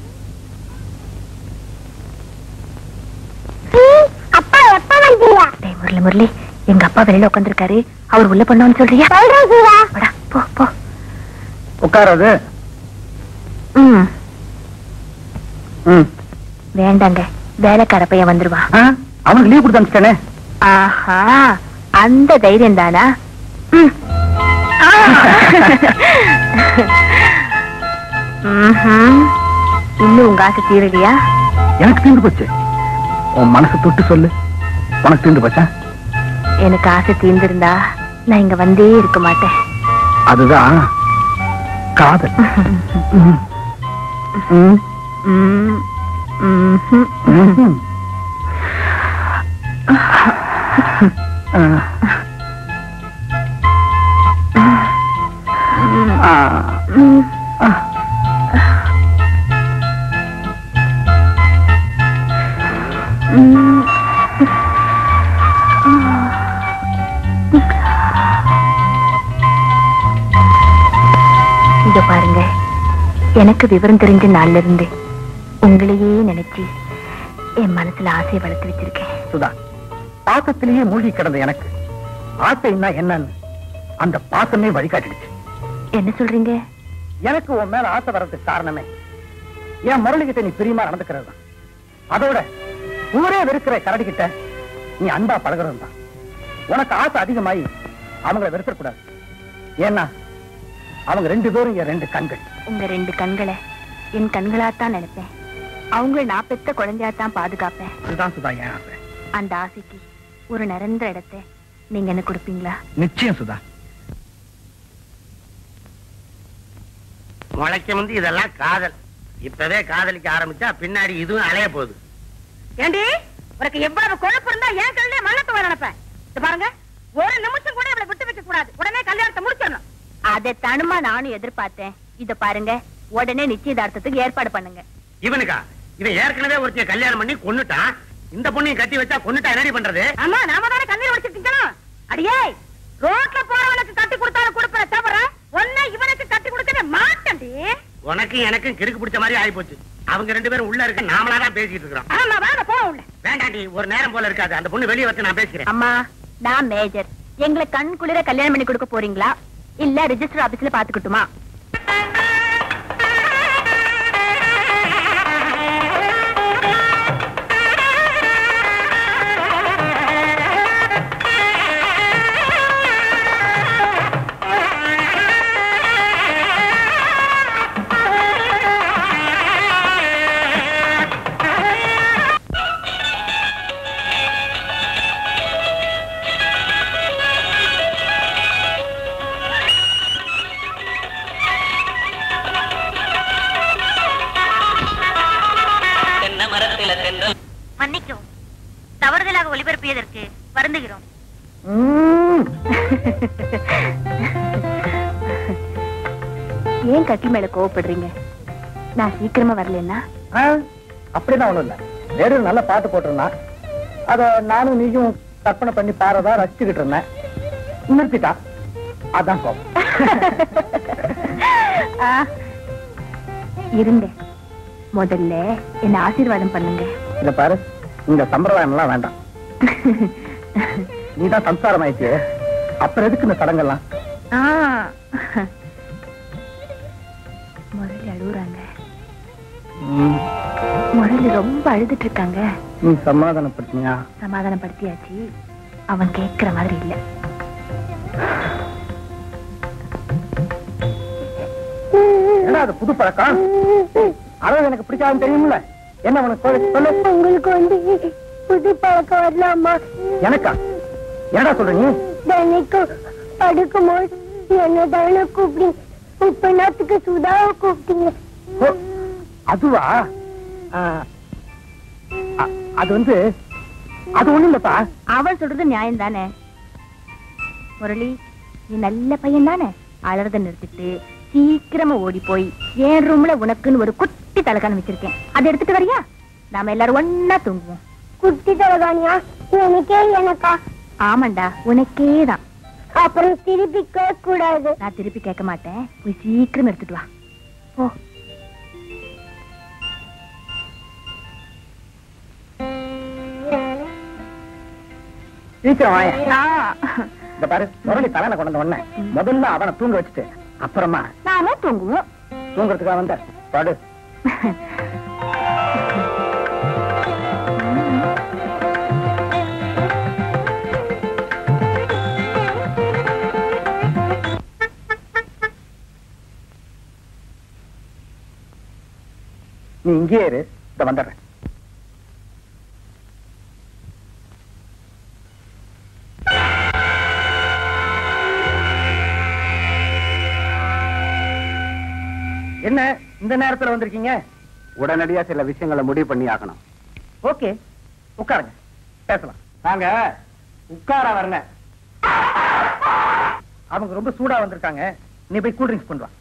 அப்பா எப்ப வந்தீங்க டேய் முரளி முரளி எங்க அப்பா வெளியில உட்காந்துருக்காரு அவர் உள்ள பண்ணோன்னு சொல்றியா சொல்றேன் ஜீவா வாடா, போ போ உட்காராது ம் ம் வேண்டாங்க வேலைக்கார பையன் வந்துருவான் ஆ? அவனுக்கு லீவ் கொடுத்து அனுப்பிச்சிட்டேனே ஆஹா அந்த தைரியம் தானா ம். ஆ. ம்ஹும். இன்னும் உங்க ஆசை தீரலையா எனக்கு தீர்ந்து போச்சு உன் மனசு தொட்டு சொல்லு உனக்கு தீர்ந்து போச்சா எனக்கு ஆசை தீர்ந்திருந்தா நான் இங்க வந்தே இருக்க மாட்டேன் அதுதான் காதல் ம். ம். ம். ம்ஹும். ம்ஹும். ஆ. ஆ. ம். ம். இதோ பாருங்க எனக்கு விவரம் தெரிஞ்ச நாள்ல இருந்து உங்களையே நினைச்சு என் மனசுல ஆசையை வளர்த்து வச்சிருக்கேன் சுதா பாசத்திலேயே மூழ்கி கிடந்த எனக்கு ஆசைன்னா என்னன்னு அந்த பாசமே வழிகாட்டிடுச்சு என்ன சொல்றீங்க எனக்கு உன் மேல ஆசை வர்றதுக்கு காரணமே என் முரளிகிட்ட நீ பிரியமா நடந்துக்கிறது தான் அதோட ஊரே வெறுக்கிற கரடி கிட்ட நீ அன்பா பழகிறது தான் உனக்கு ஆசை அதிகமாயி அவங்கள வெறுக்கக்கூடாது ஏன்னா அவங்க ரெண்டு பேரும் என் ரெண்டு கண்கள் உங்க ரெண்டு கண்களை என் கண்களாத்தான் நினைப்பேன் அவங்கள நான் பெத்த குழந்தையாத்தான் பாதுகாப்பேன் அதுதான் சுதா என் ஆசை அந்த ஆசைக்கு ஒரு நிரந்தர இடத்தை நீங்க என்ன கொடுப்பீங்களா நிச்சயம் சுதா முளைக்க வந்து இதெல்லாம் காதல் இப்பவே காதலிக்க ஆரம்பிச்சா பின்னாடி இதுவும் அலைய போகுது ஏண்டி உனக்கு எவ்வளவு குழப்பம் இருந்தா ஏன் கல்லே மல்லத்து நினைப்பேன் இது பாருங்க ஒரு நிமிஷம் கூட இவளை விட்டு வைக்க கூடாது உடனே கல்யாணத்தை முடிச்சிடணும் அதை தனுமா நானும் எதிர்பார்த்தேன் இத பாருங்க உடனே நிச்சயதார்த்தத்துக்கு ஏற்பாடு பண்ணுங்க இவனுக்கா இவன் ஏற்கனவே ஒருத்திய கல்யாணம் பண்ணி கொன்னுட்டான் இந்த பொண்ணையும் கட்டி வச்சா கொன்னுட்டா என்னடி பண்றது ஆமா நாம தானே கண்ணீர் வச்சிருக்கோம் அடியே ரோட்ல போறவனுக்கு கட்டி கொடுத்தாலும் கொடுப்பேன் தவிர ஒன்ன இவனுக்கு கட்டி கொடுக்கவே மாட்டேன்டி உனக்கும் எனக்கும் கிறுக்கு பிடிச்ச மாதிரி ஆகி போச்சு அவங்க ரெண்டு பேரும் உள்ள இருக்க நாமளா தான் பேசிட்டு இருக்கிறோம் ஆமா வாங்க போக உள்ள வேண்டாண்டி ஒரு நேரம் போல இருக்காது அந்த பொண்ணு வெளியே வச்சு நான் பேசிக்கிறேன் அம்மா நான் மேஜர் எங்களை கண் குளிர கல்யாணம் பண்ணி கொடுக்க போறீங்களா இல்ல ரிஜிஸ்டர் ஆபீஸ்ல பாத்துக்கிட்டுமா மன்னிக்கும் தவறுதலாக ஒளிபரப்பியதற்கு வருந்துகிறோம் ஏன் கட்டில் மேல கோவப்படுறீங்க நான் சீக்கிரமா வரலன்னா ஆ, அப்படிலாம் ஒண்ணும் இல்ல வேறு நல்ல பாட்டு போட்டிருந்தான் அத நானும் நீயும் கற்பனை பண்ணி பாரதா ரசிச்சுக்கிட்டு இருந்தேன் நிறுத்திட்டா அதான் கோபம் ஆ, இருங்க முதல்ல என்ன ஆசீர்வாதம் பண்ணுங்க இத பாரு இந்த சம்பிரதாயம் எல்லாம் வேண்டாம் நீதான் சம்சாரம் ஆயிட்டியே அப்புறம் எதுக்கு இந்த சடங்கெல்லாம் ஆ. முரளி அழுகுறாங்க ம், முரளி ரொம்ப அழுதுட்டு இருக்காங்க நீ சமாதானப்படுத்தினியா சமாதானப்படுத்தியாச்சு அவன் கேட்கிற மாதிரி இல்ல என்ன அது புது பழக்கம் அதாவது எனக்கு பிடிக்காதுன்னு தெரியுமில்ல என்ன உனக்கு சொல்லு, சொல்லு உங்களுக்கு வந்து புது பழக்கம் வரலாமா எனக்கா என்னடா சொல்ற நீ தினைக்கும் படுக்கும்போது என்ன தானே கூப்பிடுங்க இப்ப நேரத்துக்கு சுதாவை கூப்பிட்டீங்க ஓ, அதுவா ஆ, அ- அது வந்து அது ஒண்ணும் இல்லப்பா அவன் சொல்றது நியாயம் தானே முரளி நீ நல்ல பையன் தானே அலறத நிறுத்திட்டு சீக்கிரமா ஓடி போய் என் ரூம்ல உனக்குன்னு ஒரு குட்டி தலகாணம் வச்சிருக்கேன் அதை எடுத்துட்டு வரியா நாம எல்லாரும் ஒன்னா தூங்குவோம் குட்டி தலகாணியா எனக்கே எனக்கா ஆமாண்டா உனக்கே தான் அப்புறம் திருப்பி கேட்க கூடாது நான் திருப்பி கேட்க மாட்டேன் போய் சீக்கிரம் எடுத்துட்டு வா போ சீக்கிரம் வாயேன் இந்த பாரு முரளி தலையில கொண்டு வந்த உடனே முதல்ல அவனை தூங்க வச்சுட்டு அப்புறமா நானும் தூங்குவோம் தூங்குறதுக்காக வந்த படு நீ இங்கேயே இரு இத வந்துடுறேன் என்ன இந்த நேரத்துல வந்திருக்கீங்க உடனடியா சில விஷயங்களை முடிவு பண்ணி ஆகணும் ஓகே உட்காருங்க பேசலாம் நாங்க உட்கார வரல அவங்க ரொம்ப சூடா வந்திருக்காங்க நீ போய் கூல் ட்ரிங்க்ஸ் கொண்டு வா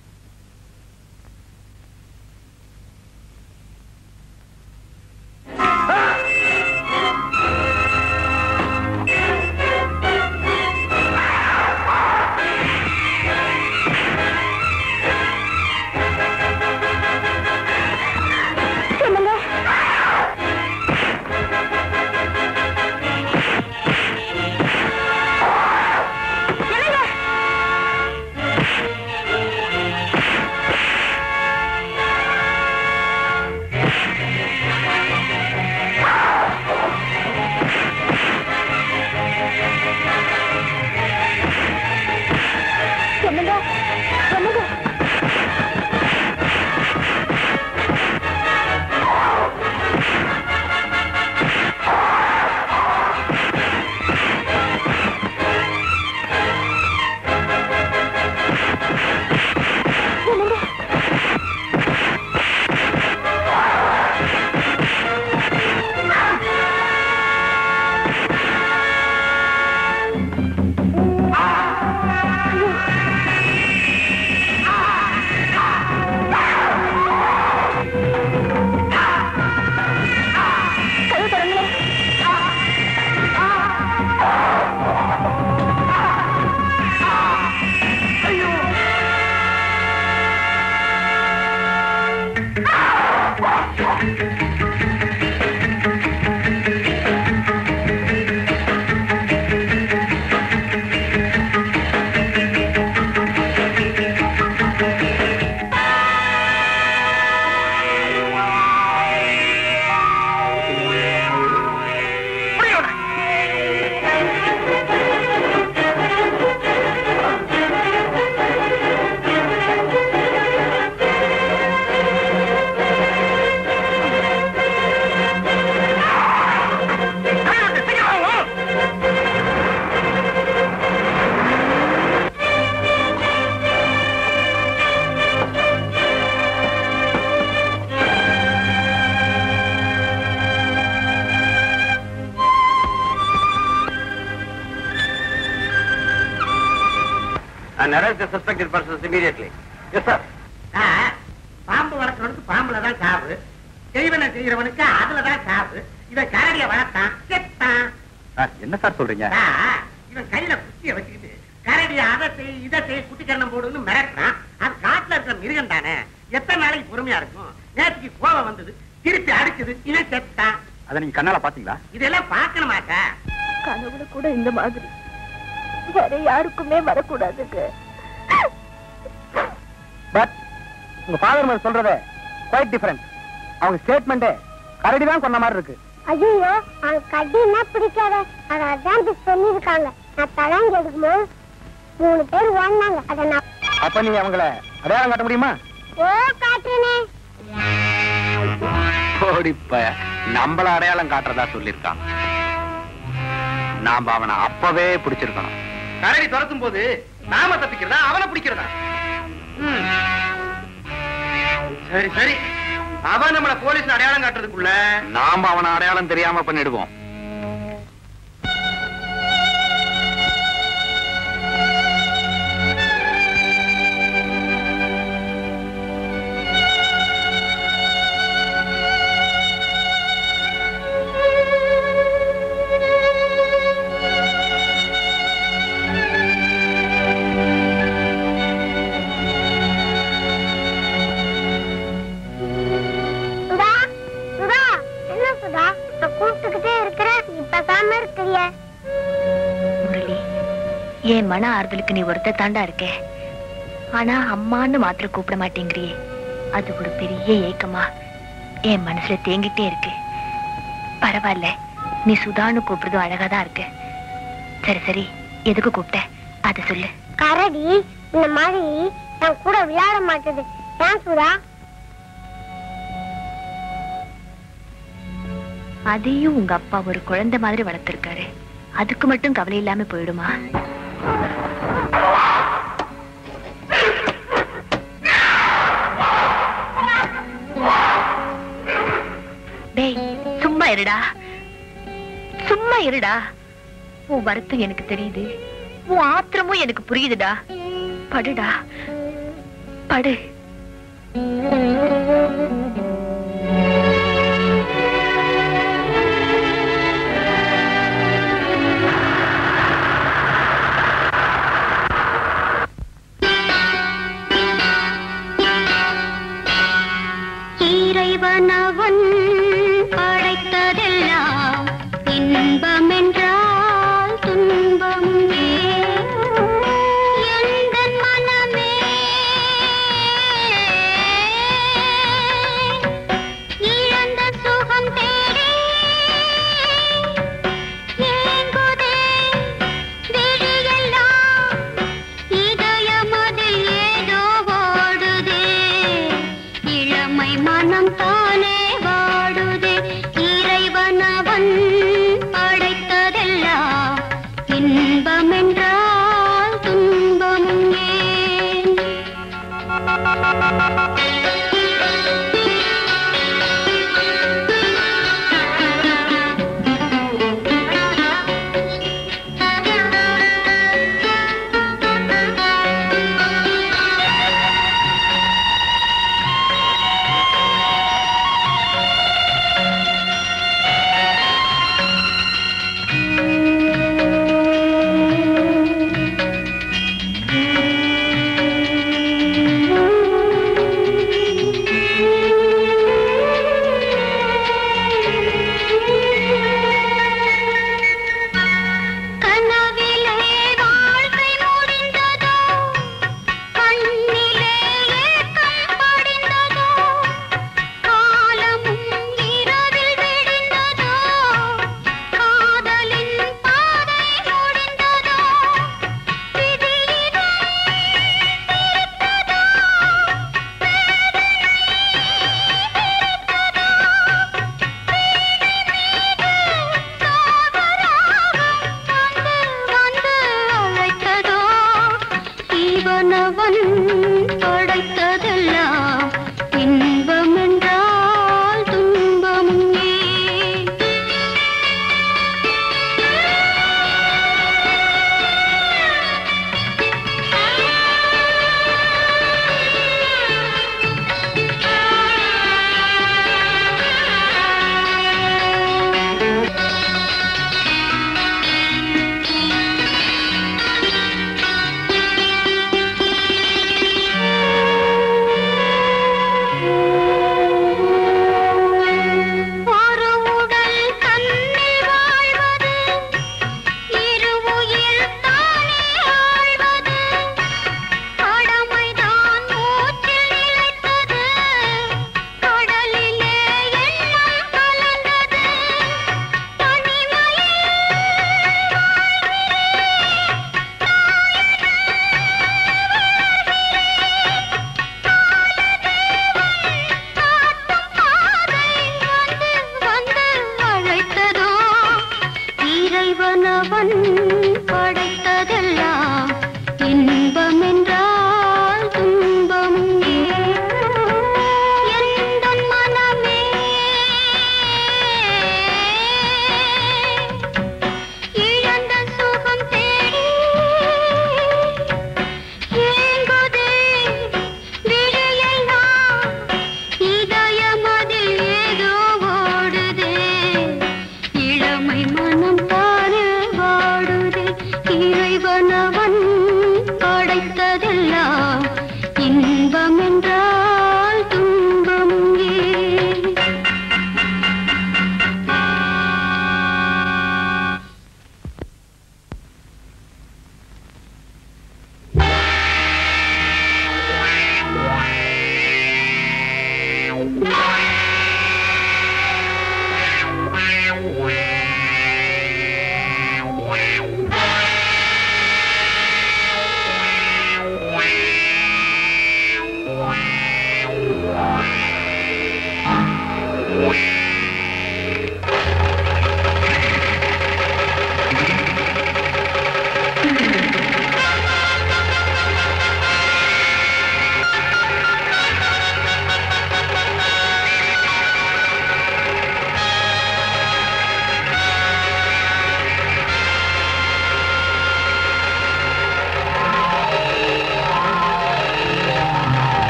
and arrest the suspected persons immediately. Yes sir ஆ, பாம்பு வளர்க்கறவனுக்கு பாம்புல தான் சாவு செய்வன செய்யறவனுக்கு அதுலதான் சாவு இவன் கரடிய வளர்த்தான் செத்தான் சார் என்ன சார் சொல்றீங்க ஆ, இவன் கையில குச்சிய வச்சுக்கிட்டு கரடிய அதை செய் இதை செய் குட்டிக்கரணம் போடுன்னு மிரட்டுறான் அது காட்டுல இருக்கிற மிருகம் தானே எத்தனை நாளைக்கு பொறுமையா இருக்கும் நேற்றுக்கு கோவம் வந்தது திருப்பி அடிச்சது இவன் செத்தான் அதை நீங்க கண்ணால பாத்தீங்களா இதெல்லாம் பார்க்கணுமாக்கா கனவுல கூட இந்த மாதிரி வேற யாருக்குமே வரக்கூடாதுக்கு பட் உங்க ஃபாதர் மேல சொல்றத குவைட் டிஃபரண்ட் அவங்க ஸ்டேட்மெண்ட் கரடி தான் சொன்ன மாதிரி இருக்கு ஐயோ அவன் கட்டினா பிடிக்காத அதை அதான் சொல்லியிருக்காங்க நான் தலாங்க எடுக்கும்போது மூணு பேர் ஓடினாங்க அதை நான் அப்ப நீ அவங்கள அடையாளம் காட்ட முடியுமா ஓ காட்டுறேனே ஓடிப்ப நம்மள அடையாளம் காட்டுறதா சொல்லிருக்கான் நாம அவனை அப்பவே பிடிச்சிருக்கணும் கரடி துரத்தும் போது நாம தப்பிக்கிறதா அவனை பிடிக்கிறதா ம். சரி சரி அவன் நம்மள போலீஸ் அடையாளம் காட்டுறதுக்குள்ள நாம அவனை அடையாளம் தெரியாம பண்ணிடுவோம் சுதா சுதா என்ன சுதா நான் கூப்பிட்டுக்கிட்டே இருக்கிறேன் நீ பேசாம இருக்கிறிய முரளி என் மன ஆறுதலுக்கு நீ ஒருத்த தாண்டா இருக்க ஆனா அம்மான்னு மாத்திரம் கூப்பிட மாட்டேங்கிறியே அது ஒரு பெரிய ஏக்கமா என் மனசுல தேங்கிட்டே இருக்கு பரவாயில்ல நீ சுதான்னு கூப்பிடுறதும் அழகாதான் இருக்கு சரி சரி எதுக்கு கூப்பிட்ட அதை சொல்லு கரடி இந்த மாதிரி நான் கூட விளையாட மாட்டேது ஏன் சுதா அதையும் உங்க அப்பா ஒரு குழந்தை மாதிரி வளர்த்திருக்காரு அதுக்கு மட்டும் கவலை இல்லாம போயிடுமா டேய் சும்மா இருடா சும்மா இருடா உன் வருத்தம் எனக்கு தெரியுது உன் ஆத்திரமும் எனக்கு புரியுதுடா படுடா படு இறைவனவன் படைத்ததெல்லாம் இன்பமென்றால் துன்பம் எந்தன் மனமே இழந்த சுகம் தேடி ஏங்குதே விழியெல்லாம் இதயமதில் ஏதோ ஓடுதே இளமை மனம் தானே வாடுதே இறைவனவன் படைத்ததெல்லாம் இன்பமென்றால் துன்பமும் ஏன் கனவிலே வாழ்க்கை முடிந்ததோ கண்ணிலே ஏக்கம் படிந்ததோ காலமும் இரவில் விடிந்ததோ காதலின் பாதை முடிந்ததோ விதியிலே பிரித்ததோ வந்து அழைத்ததோ இவனவன் படைத்ததெல்லாம் இன்பம் என்றால் துன்பமும் ஏன் ஒரு உடல் கண்ணில் வாழ்வது இரு உயிர் தானே ஆழ்வது கடமைதான் மூச்சில் நிலைத்தது கடலிலே எண்ணம் கலந்தது தனிமையில் காட்டும் பாதை வந்து வந்து அழைத்ததோ இறைவனவன் படைத்ததெல்லாம் இன்பம் என்றால் துன்பம் எந்தன் மனமே இழந்த சுகம் தேடி ஏங்குதே விழியெல்லாம் இதயமதில் ஏதோ ஓடுதே இளமை மனம் தானே வாடுதே இறைவனவன் படைத்ததெல்லாம் இன்பம் என்றால் துன்பம் ஏன் Wow.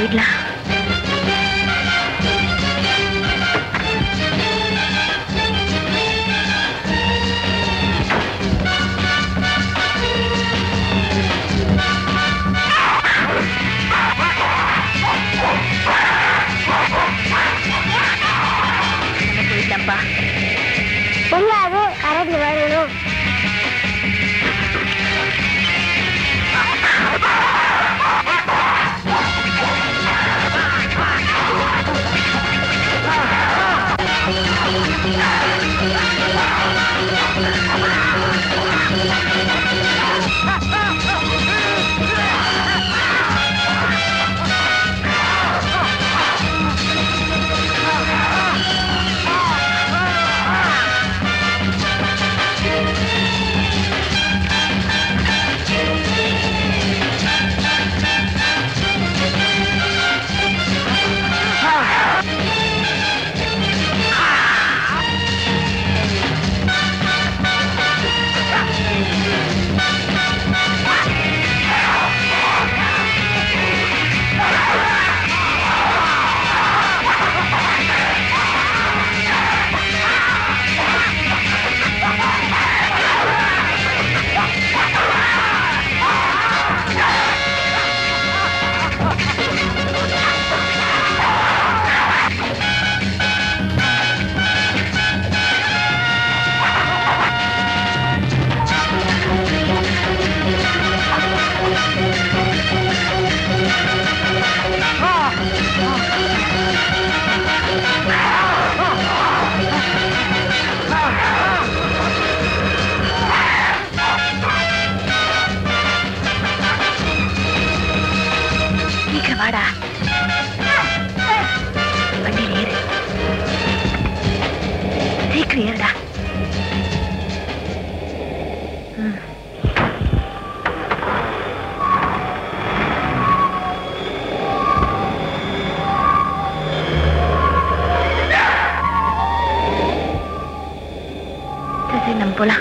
போயிடலாம் போயிடலாம்ப்பா பொல்லாது அரடி வரணும் சீக்கிரம் வாடா வண்டியில் ஏறு சீக்கிரம் ஏறுடா ம். சரி சரி நம்ம போலாம்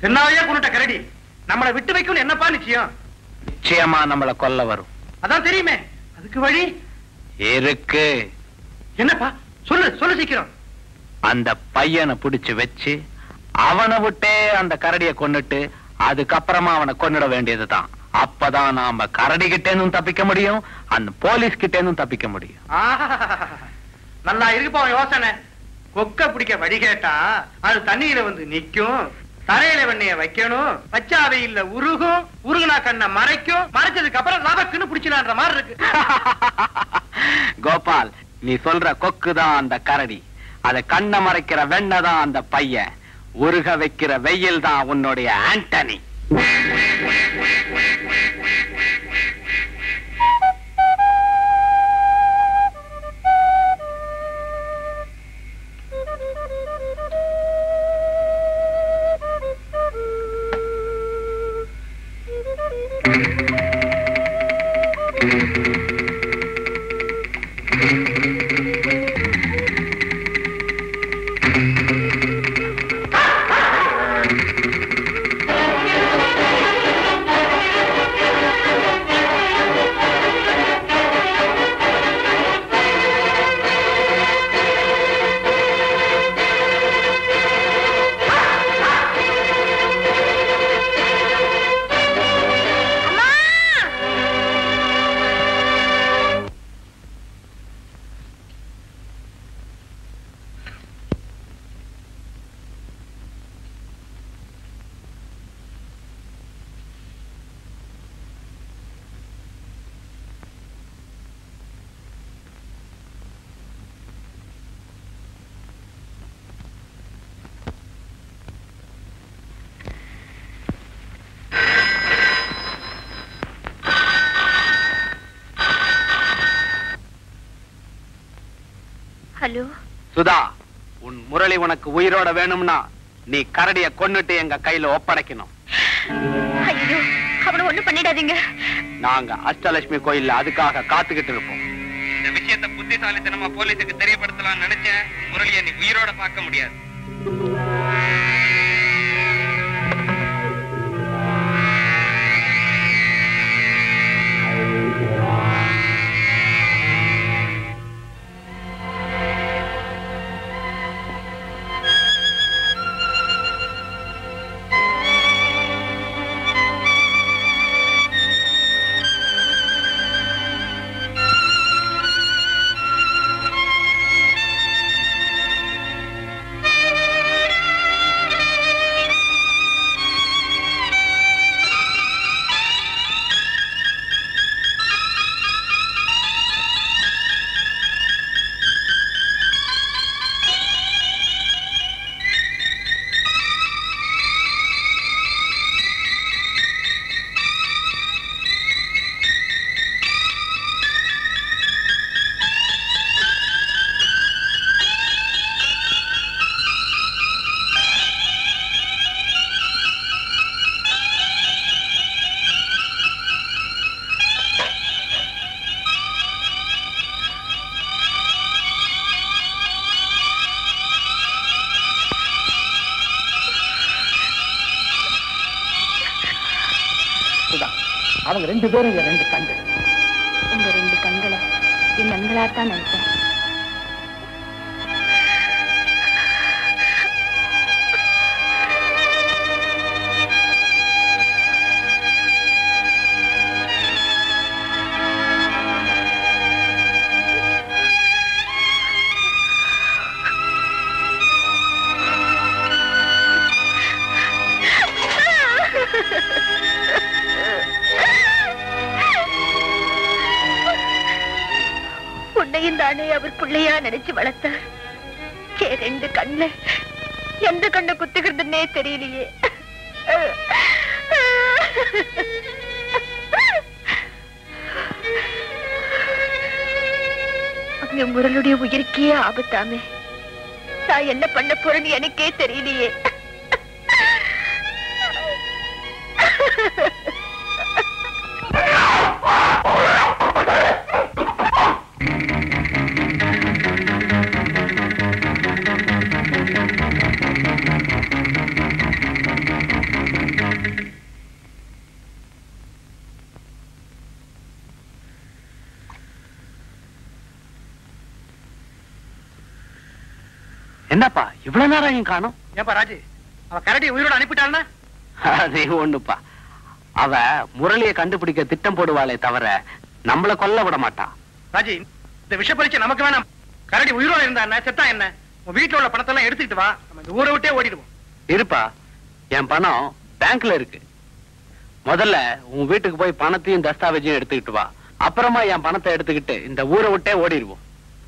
சின்னாவையே கொண்டுட்ட கரடி நம்மளை விட்டு வைக்கணும் என்னப்பா நிச்சயம் நிச்சயமா நம்மள கொல்ல வரும் அதான் தெரியுமே அதுக்கு வழி இருக்கு என்னப்பா சொல்லு சொல்லு சீக்கிரம் அந்த பையனை புடிச்சு வச்சு அவனை விட்டே அந்த கரடிய கொன்னுட்டு அதுக்கப்புறமா அவனை கொன்னுட வேண்டியதுதான் அப்பதான் நாம கரடி கிட்ட இருந்தும் தப்பிக்க முடியும் அந்த போலீஸ் கிட்ட இருந்தும் தப்பிக்க முடியும் ஆஹா, நல்லா இருக்குப்பா உன் யோசனை கொக்க பிடிக்க வழி கேட்டா அது தண்ணியில வந்து நிக்கும் தரையில வெண்ணைய வைக்கணும் பச்சா வெயில்ல உருகும் உருகுனா கண்ணை மறைக்கும் மறைச்சதுக்கு அப்புறம் லவக்குன்னு பிடிச்சிடலான்ற மாதிரி இருக்கு கோபால் நீ சொல்ற கொக்கு தான் அந்த கரடி அத கண்ண மறைக்கிற வெண்ண தான் அந்த பையன் உருக வைக்கிற வெயில் தான் உன்னுடைய ஆண்டனி ஹலோ சுதா உன் முரளி உனக்கு உயிரோட வேணும்னா நீ கரடிய கொன்னுட்டு எங்க கையில ஒப்படைக்கணும் ஐயோ அவனை ஒண்ணும் பண்ணிடாதீங்க நாங்க அஷ்டலட்சுமி கோயில்ல அதுக்காக காத்துக்கிட்டு இருப்போம் இந்த விஷயத்தை புத்திசாலித்தனமா போலீஸுக்கு தெரியப்படுத்தலாம் நினைச்சேன் முரளிய நீ உயிரோட பார்க்க முடியாது சுதா அவங்க ரெண்டு பேரும் இங்க ரெண்டு கண்டு உங்க ரெண்டு கண்களை என் கண்களாத்தான் நினைச்சேன் உன்னையும் தானே அவர் பிள்ளையா நினைச்சு வளர்த்தார் என் ரெண்டு கண்ணுல எந்த கண்ணை குத்துகிறதுன்னே தெரியலையே அங்க முரளுடைய உயிருக்கே ஆபத்தாமே நான் என்ன பண்ண போறேன்னு எனக்கே தெரியலையே என்னப்பா இவ்வளவு நேரம் ஏன் காணும் ஏப்பா ராஜு அவ கரடி உயிரோட அனுப்பிட்டாள்னா அதே ஒண்ணுப்பா அவ முரளிய கண்டுபிடிக்க திட்டம் போடுவாளே தவிர நம்மள கொல்ல விட மாட்டா ராஜி இந்த விஷ பரீட்சை நமக்கு வேணாம் கரடி உயிரோட இருந்தா என்ன செத்தா என்ன உன் வீட்டுல உள்ள பணத்தை எல்லாம் எடுத்துக்கிட்டு வா நம்ம இந்த ஊரை விட்டே ஓடிடுவோம் இருப்பா என் பணம் பேங்க்ல இருக்கு முதல்ல உன் வீட்டுக்கு போய் பணத்தையும் தஸ்தாவேஜையும் எடுத்துக்கிட்டு வா அப்புறமா என் பணத்தை எடுத்துக்கிட்டு இந்த ஊரை விட்டே ஓடிடுவோம்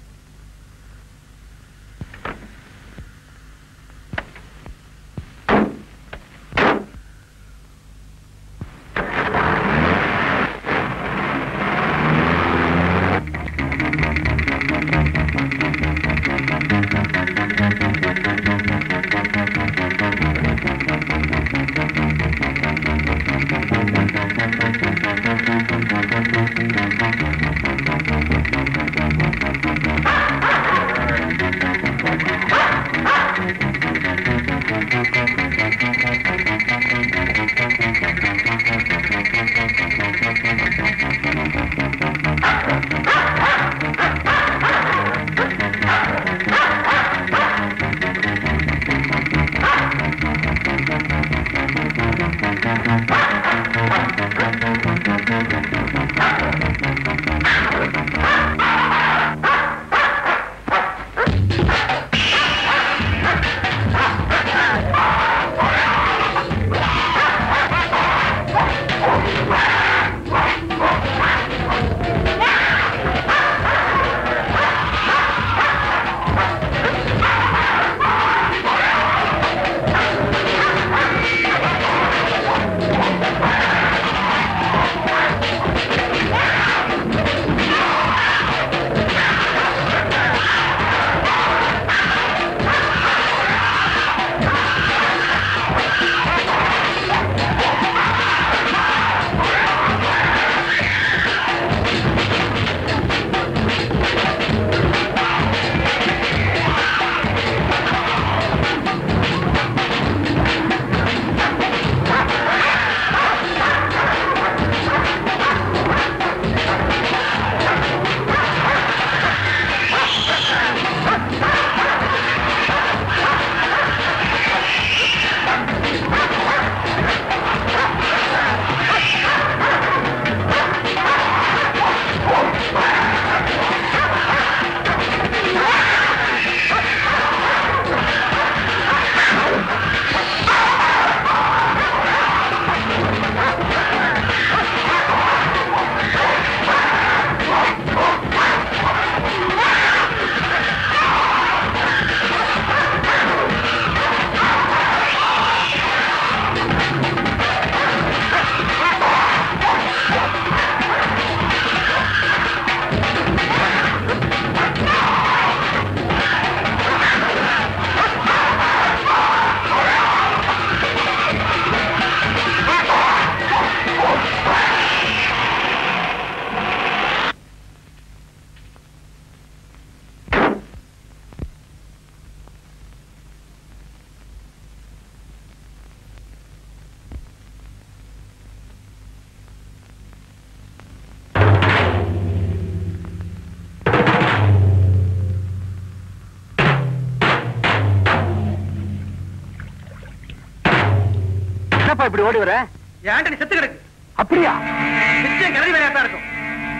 என்னப்பா இப்படி ஓடி வர ஏன்டா நீ செத்து கிடக்கு அப்படியா நிச்சயம் கரடி வேலையா தான் இருக்கும்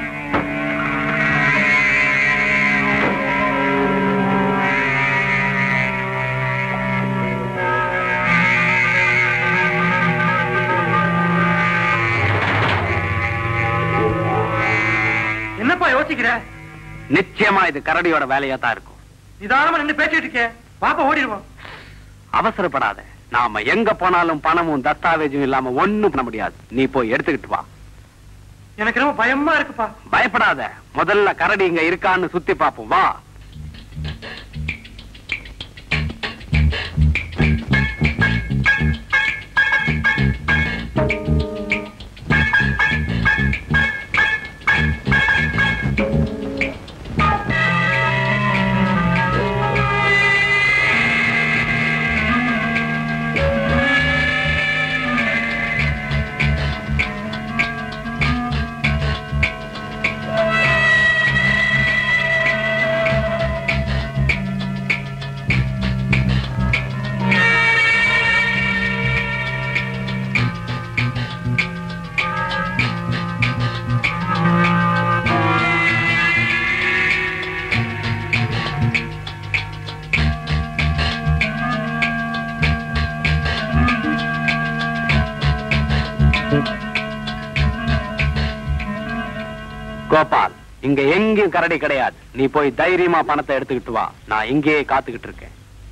என்னப்பா யோசிக்கிற நிச்சயமா இது கரடியோட வேலையா தான் இருக்கும் நிதானமா நின்னு பேசிட்டு இருக்கே பாப்பா ஓடிடுவோம் அவசரப்படாத நாம எங்க போனாலும் பணமும் தஸ்தாவேஜும் இல்லாம ஒண்ணும் பண்ண முடியாது நீ போய் எடுத்துக்கிட்டு வா எனக்கு ரொம்ப பயமா இருக்குப்பா பயப்படாத முதல்ல கரடி இங்க இருக்கான்னு சுத்தி பாப்போம் வா கோபால் இங்க எங்கேயும் கரடி கிடையாது நீ போய் தைரியமா பணத்தை எடுத்துக்கிட்டு வா நான் இங்கேயே காத்துக்கிட்டு இருக்கேன்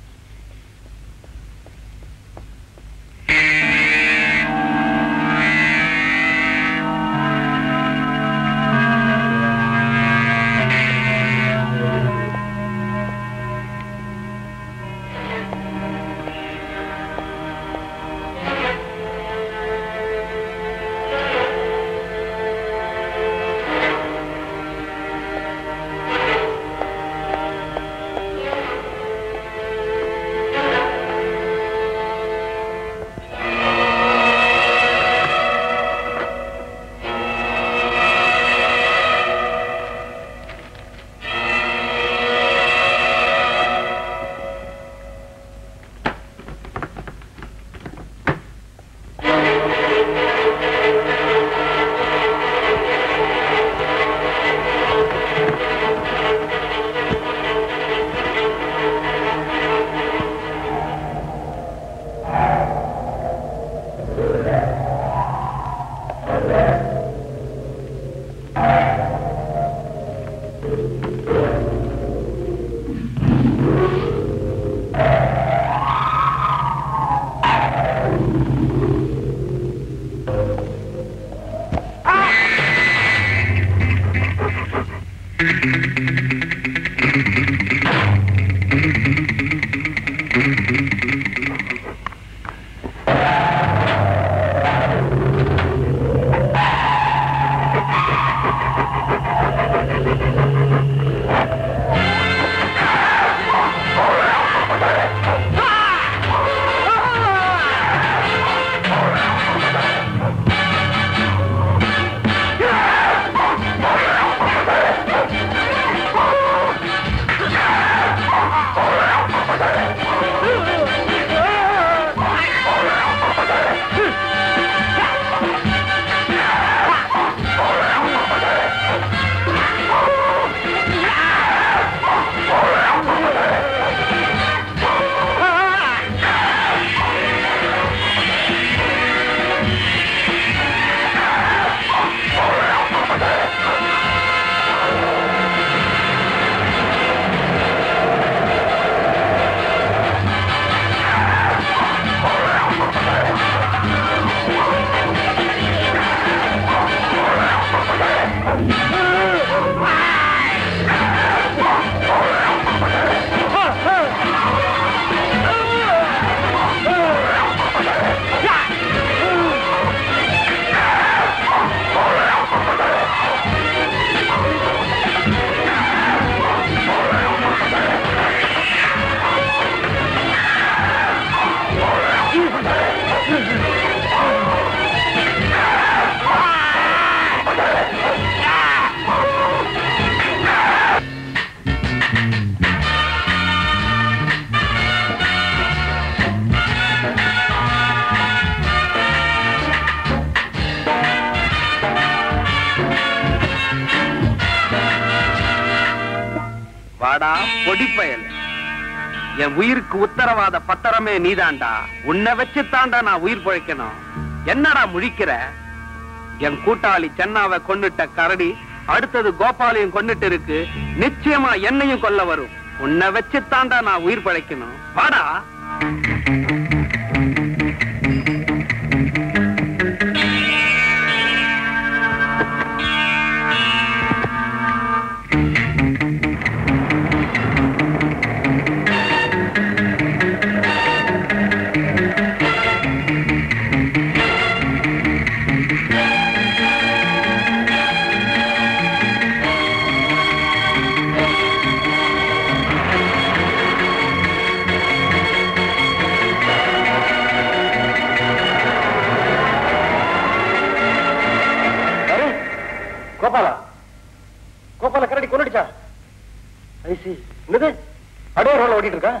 வாடா பொடிப்பயல் என் உயிருக்கு உத்தரவாத பத்திரமே நீதான்டா உன்னை வச்சு தாண்டா நான் உயிர் பிழைக்கணும் என்னடா முழிக்கிற என் கூட்டாளி சென்னாவை கொன்னுட்ட கரடி அடுத்தது கோபாலையும் கொன்னுட்டு இருக்கு நிச்சயமா என்னையும் கொல்ல வரும் உன்னை வச்சு தாண்டா நான் உயிர் பிழைக்கணும் வாடா கோபாலா கோபால கரடி கொண்டுடுச்சா ஐசி என்னது அடையார் ரோல ஓடிட்டு இருக்கா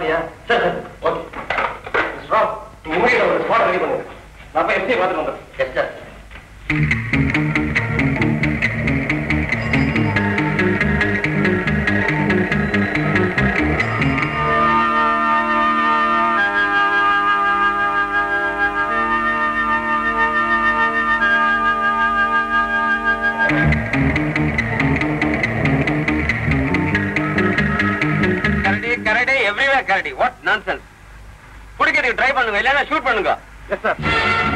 பாத்தியா சரி ஓகே ராவ் நீங்க இமீடியட்டா ஒரு ஸ்பாட் ரெடி பண்ணுங்க நான் போய் எஸ்டி பார்த்துட்டு வந்துடுறேன் எஸ் சார் கரடி கரடி எவ்ரிவேர் கரடி வாட் நான்சென்ஸ் பிடிக்கிறதுக்கு ட்ரை பண்ணுங்க இல்லைன்னா ஷூட் பண்ணுங்க எஸ் சார்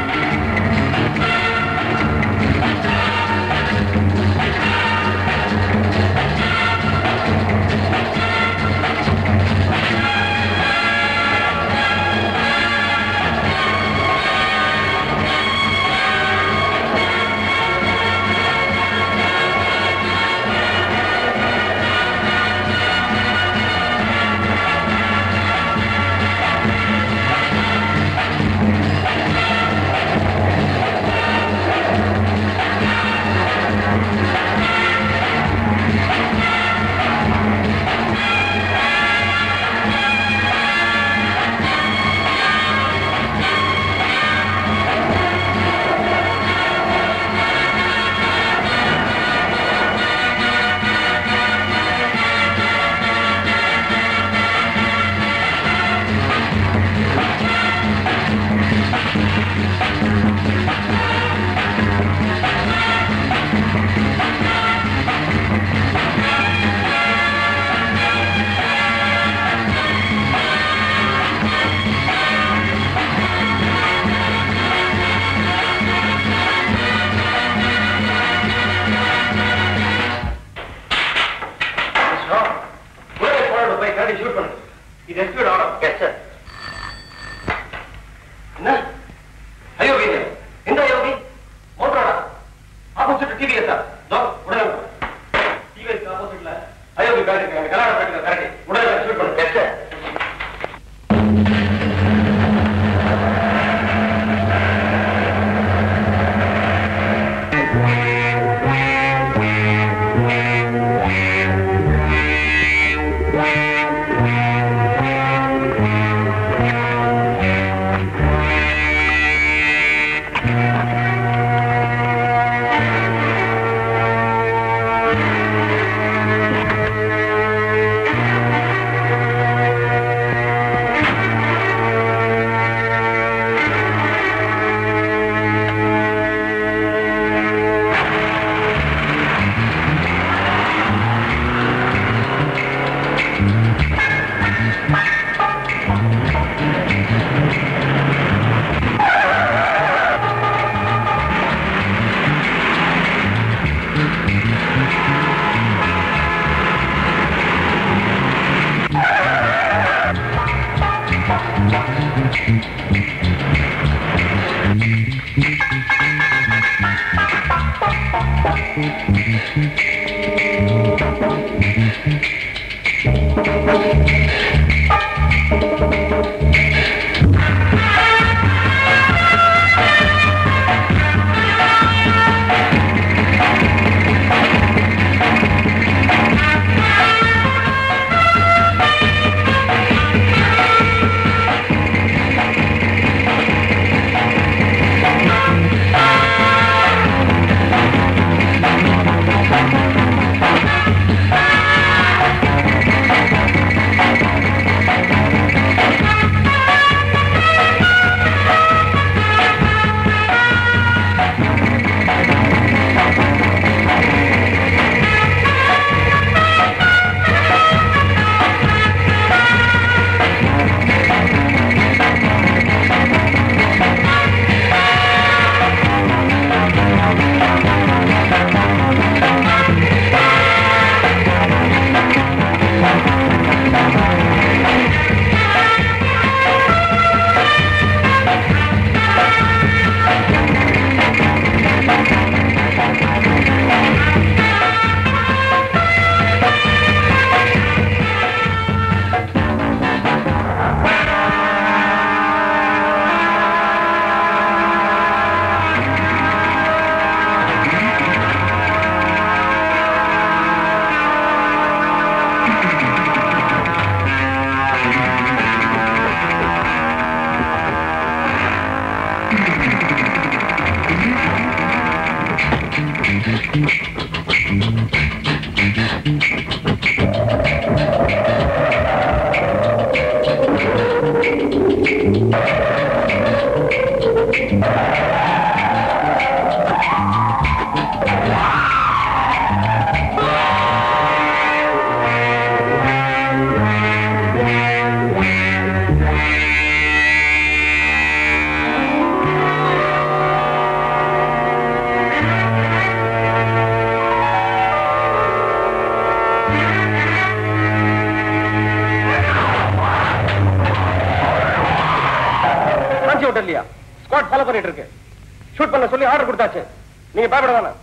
போய் கரடி ஷூட் பண்ணுங்க இது எஸ்பியோட ஆர்டர் எஸ் சார் என்ன அயோகி இது. எந்த அயோகி மோட்டரோட ஆப்போசிட் டிவிஎஸ் சார் தோ உடனே டிவிஎஸ் ஆப்போசிட்ல அயோகி கரடி இருக்காங்க கல்யாணம் பண்ணிருக்க கரடி உடனே ஷூட் பண்ணுங்க yes sir Thank you. Out இல்லையா ஸ்குவாட் ஃபாலோ பண்ணிட்டு இருக்கு ஷூட் பண்ண சொல்லி ஆர்டர் கொடுத்தாச்சு நீங்க பயப்பட வேணாம்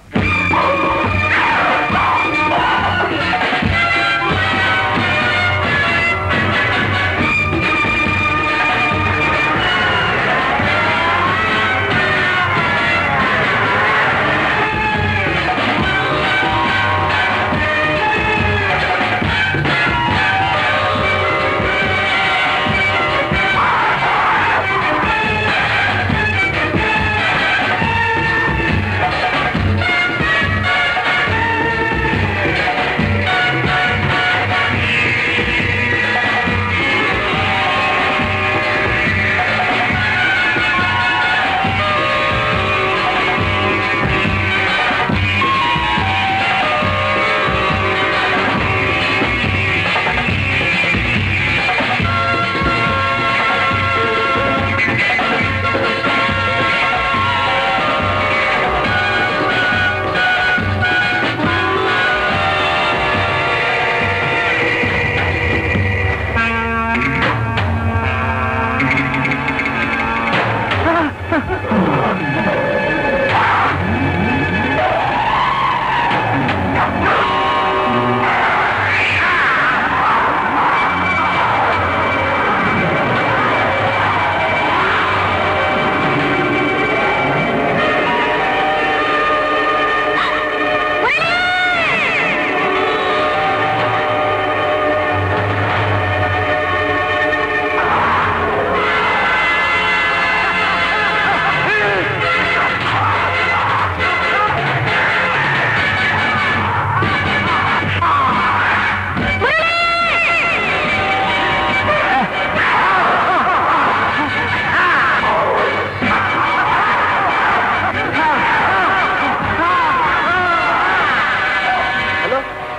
ஹலோ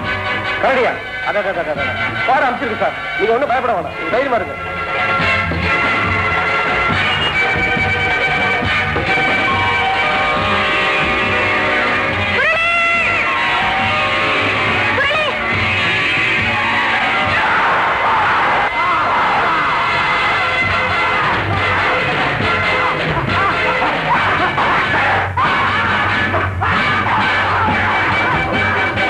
கரடியா அட அட, அட, அட, அட. பாரு அனுப்பிச்சிருக்கு சார் நீங்க ஒண்ணும் பயப்பட வேணாம் நீங்க தைரியமா இருங்க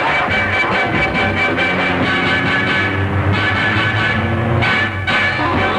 ஆ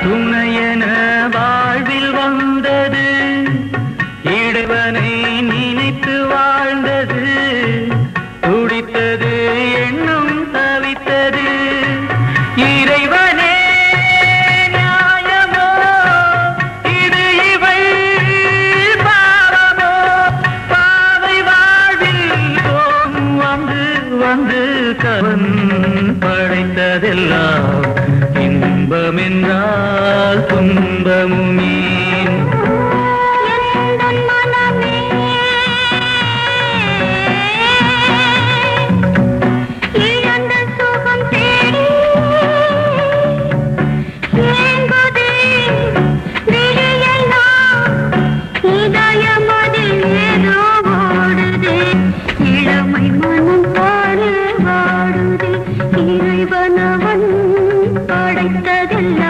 துணையென வாழ்வில் வந்தது இடுவனை நினைத்து வாழ்ந்தது துடித்தது எண்ணம் தவித்தது இறைவனே நியாயமோ இது இவள் பாவமோ பாவை வாழ்வில் தோம் வந்து வந்து கவன் படைத்ததெல்லாம் இன்பம் என்றால் துன்பமுமே எந்தன் மனமே இழந்த சுகம் தேடி ஏங்குதே விழியெல்லாம் இதயமதில் ஏதோ ஓடுதே இளமை மனம் பாரு வாடுதே இறைவனவன் படைத்ததெல்லாம்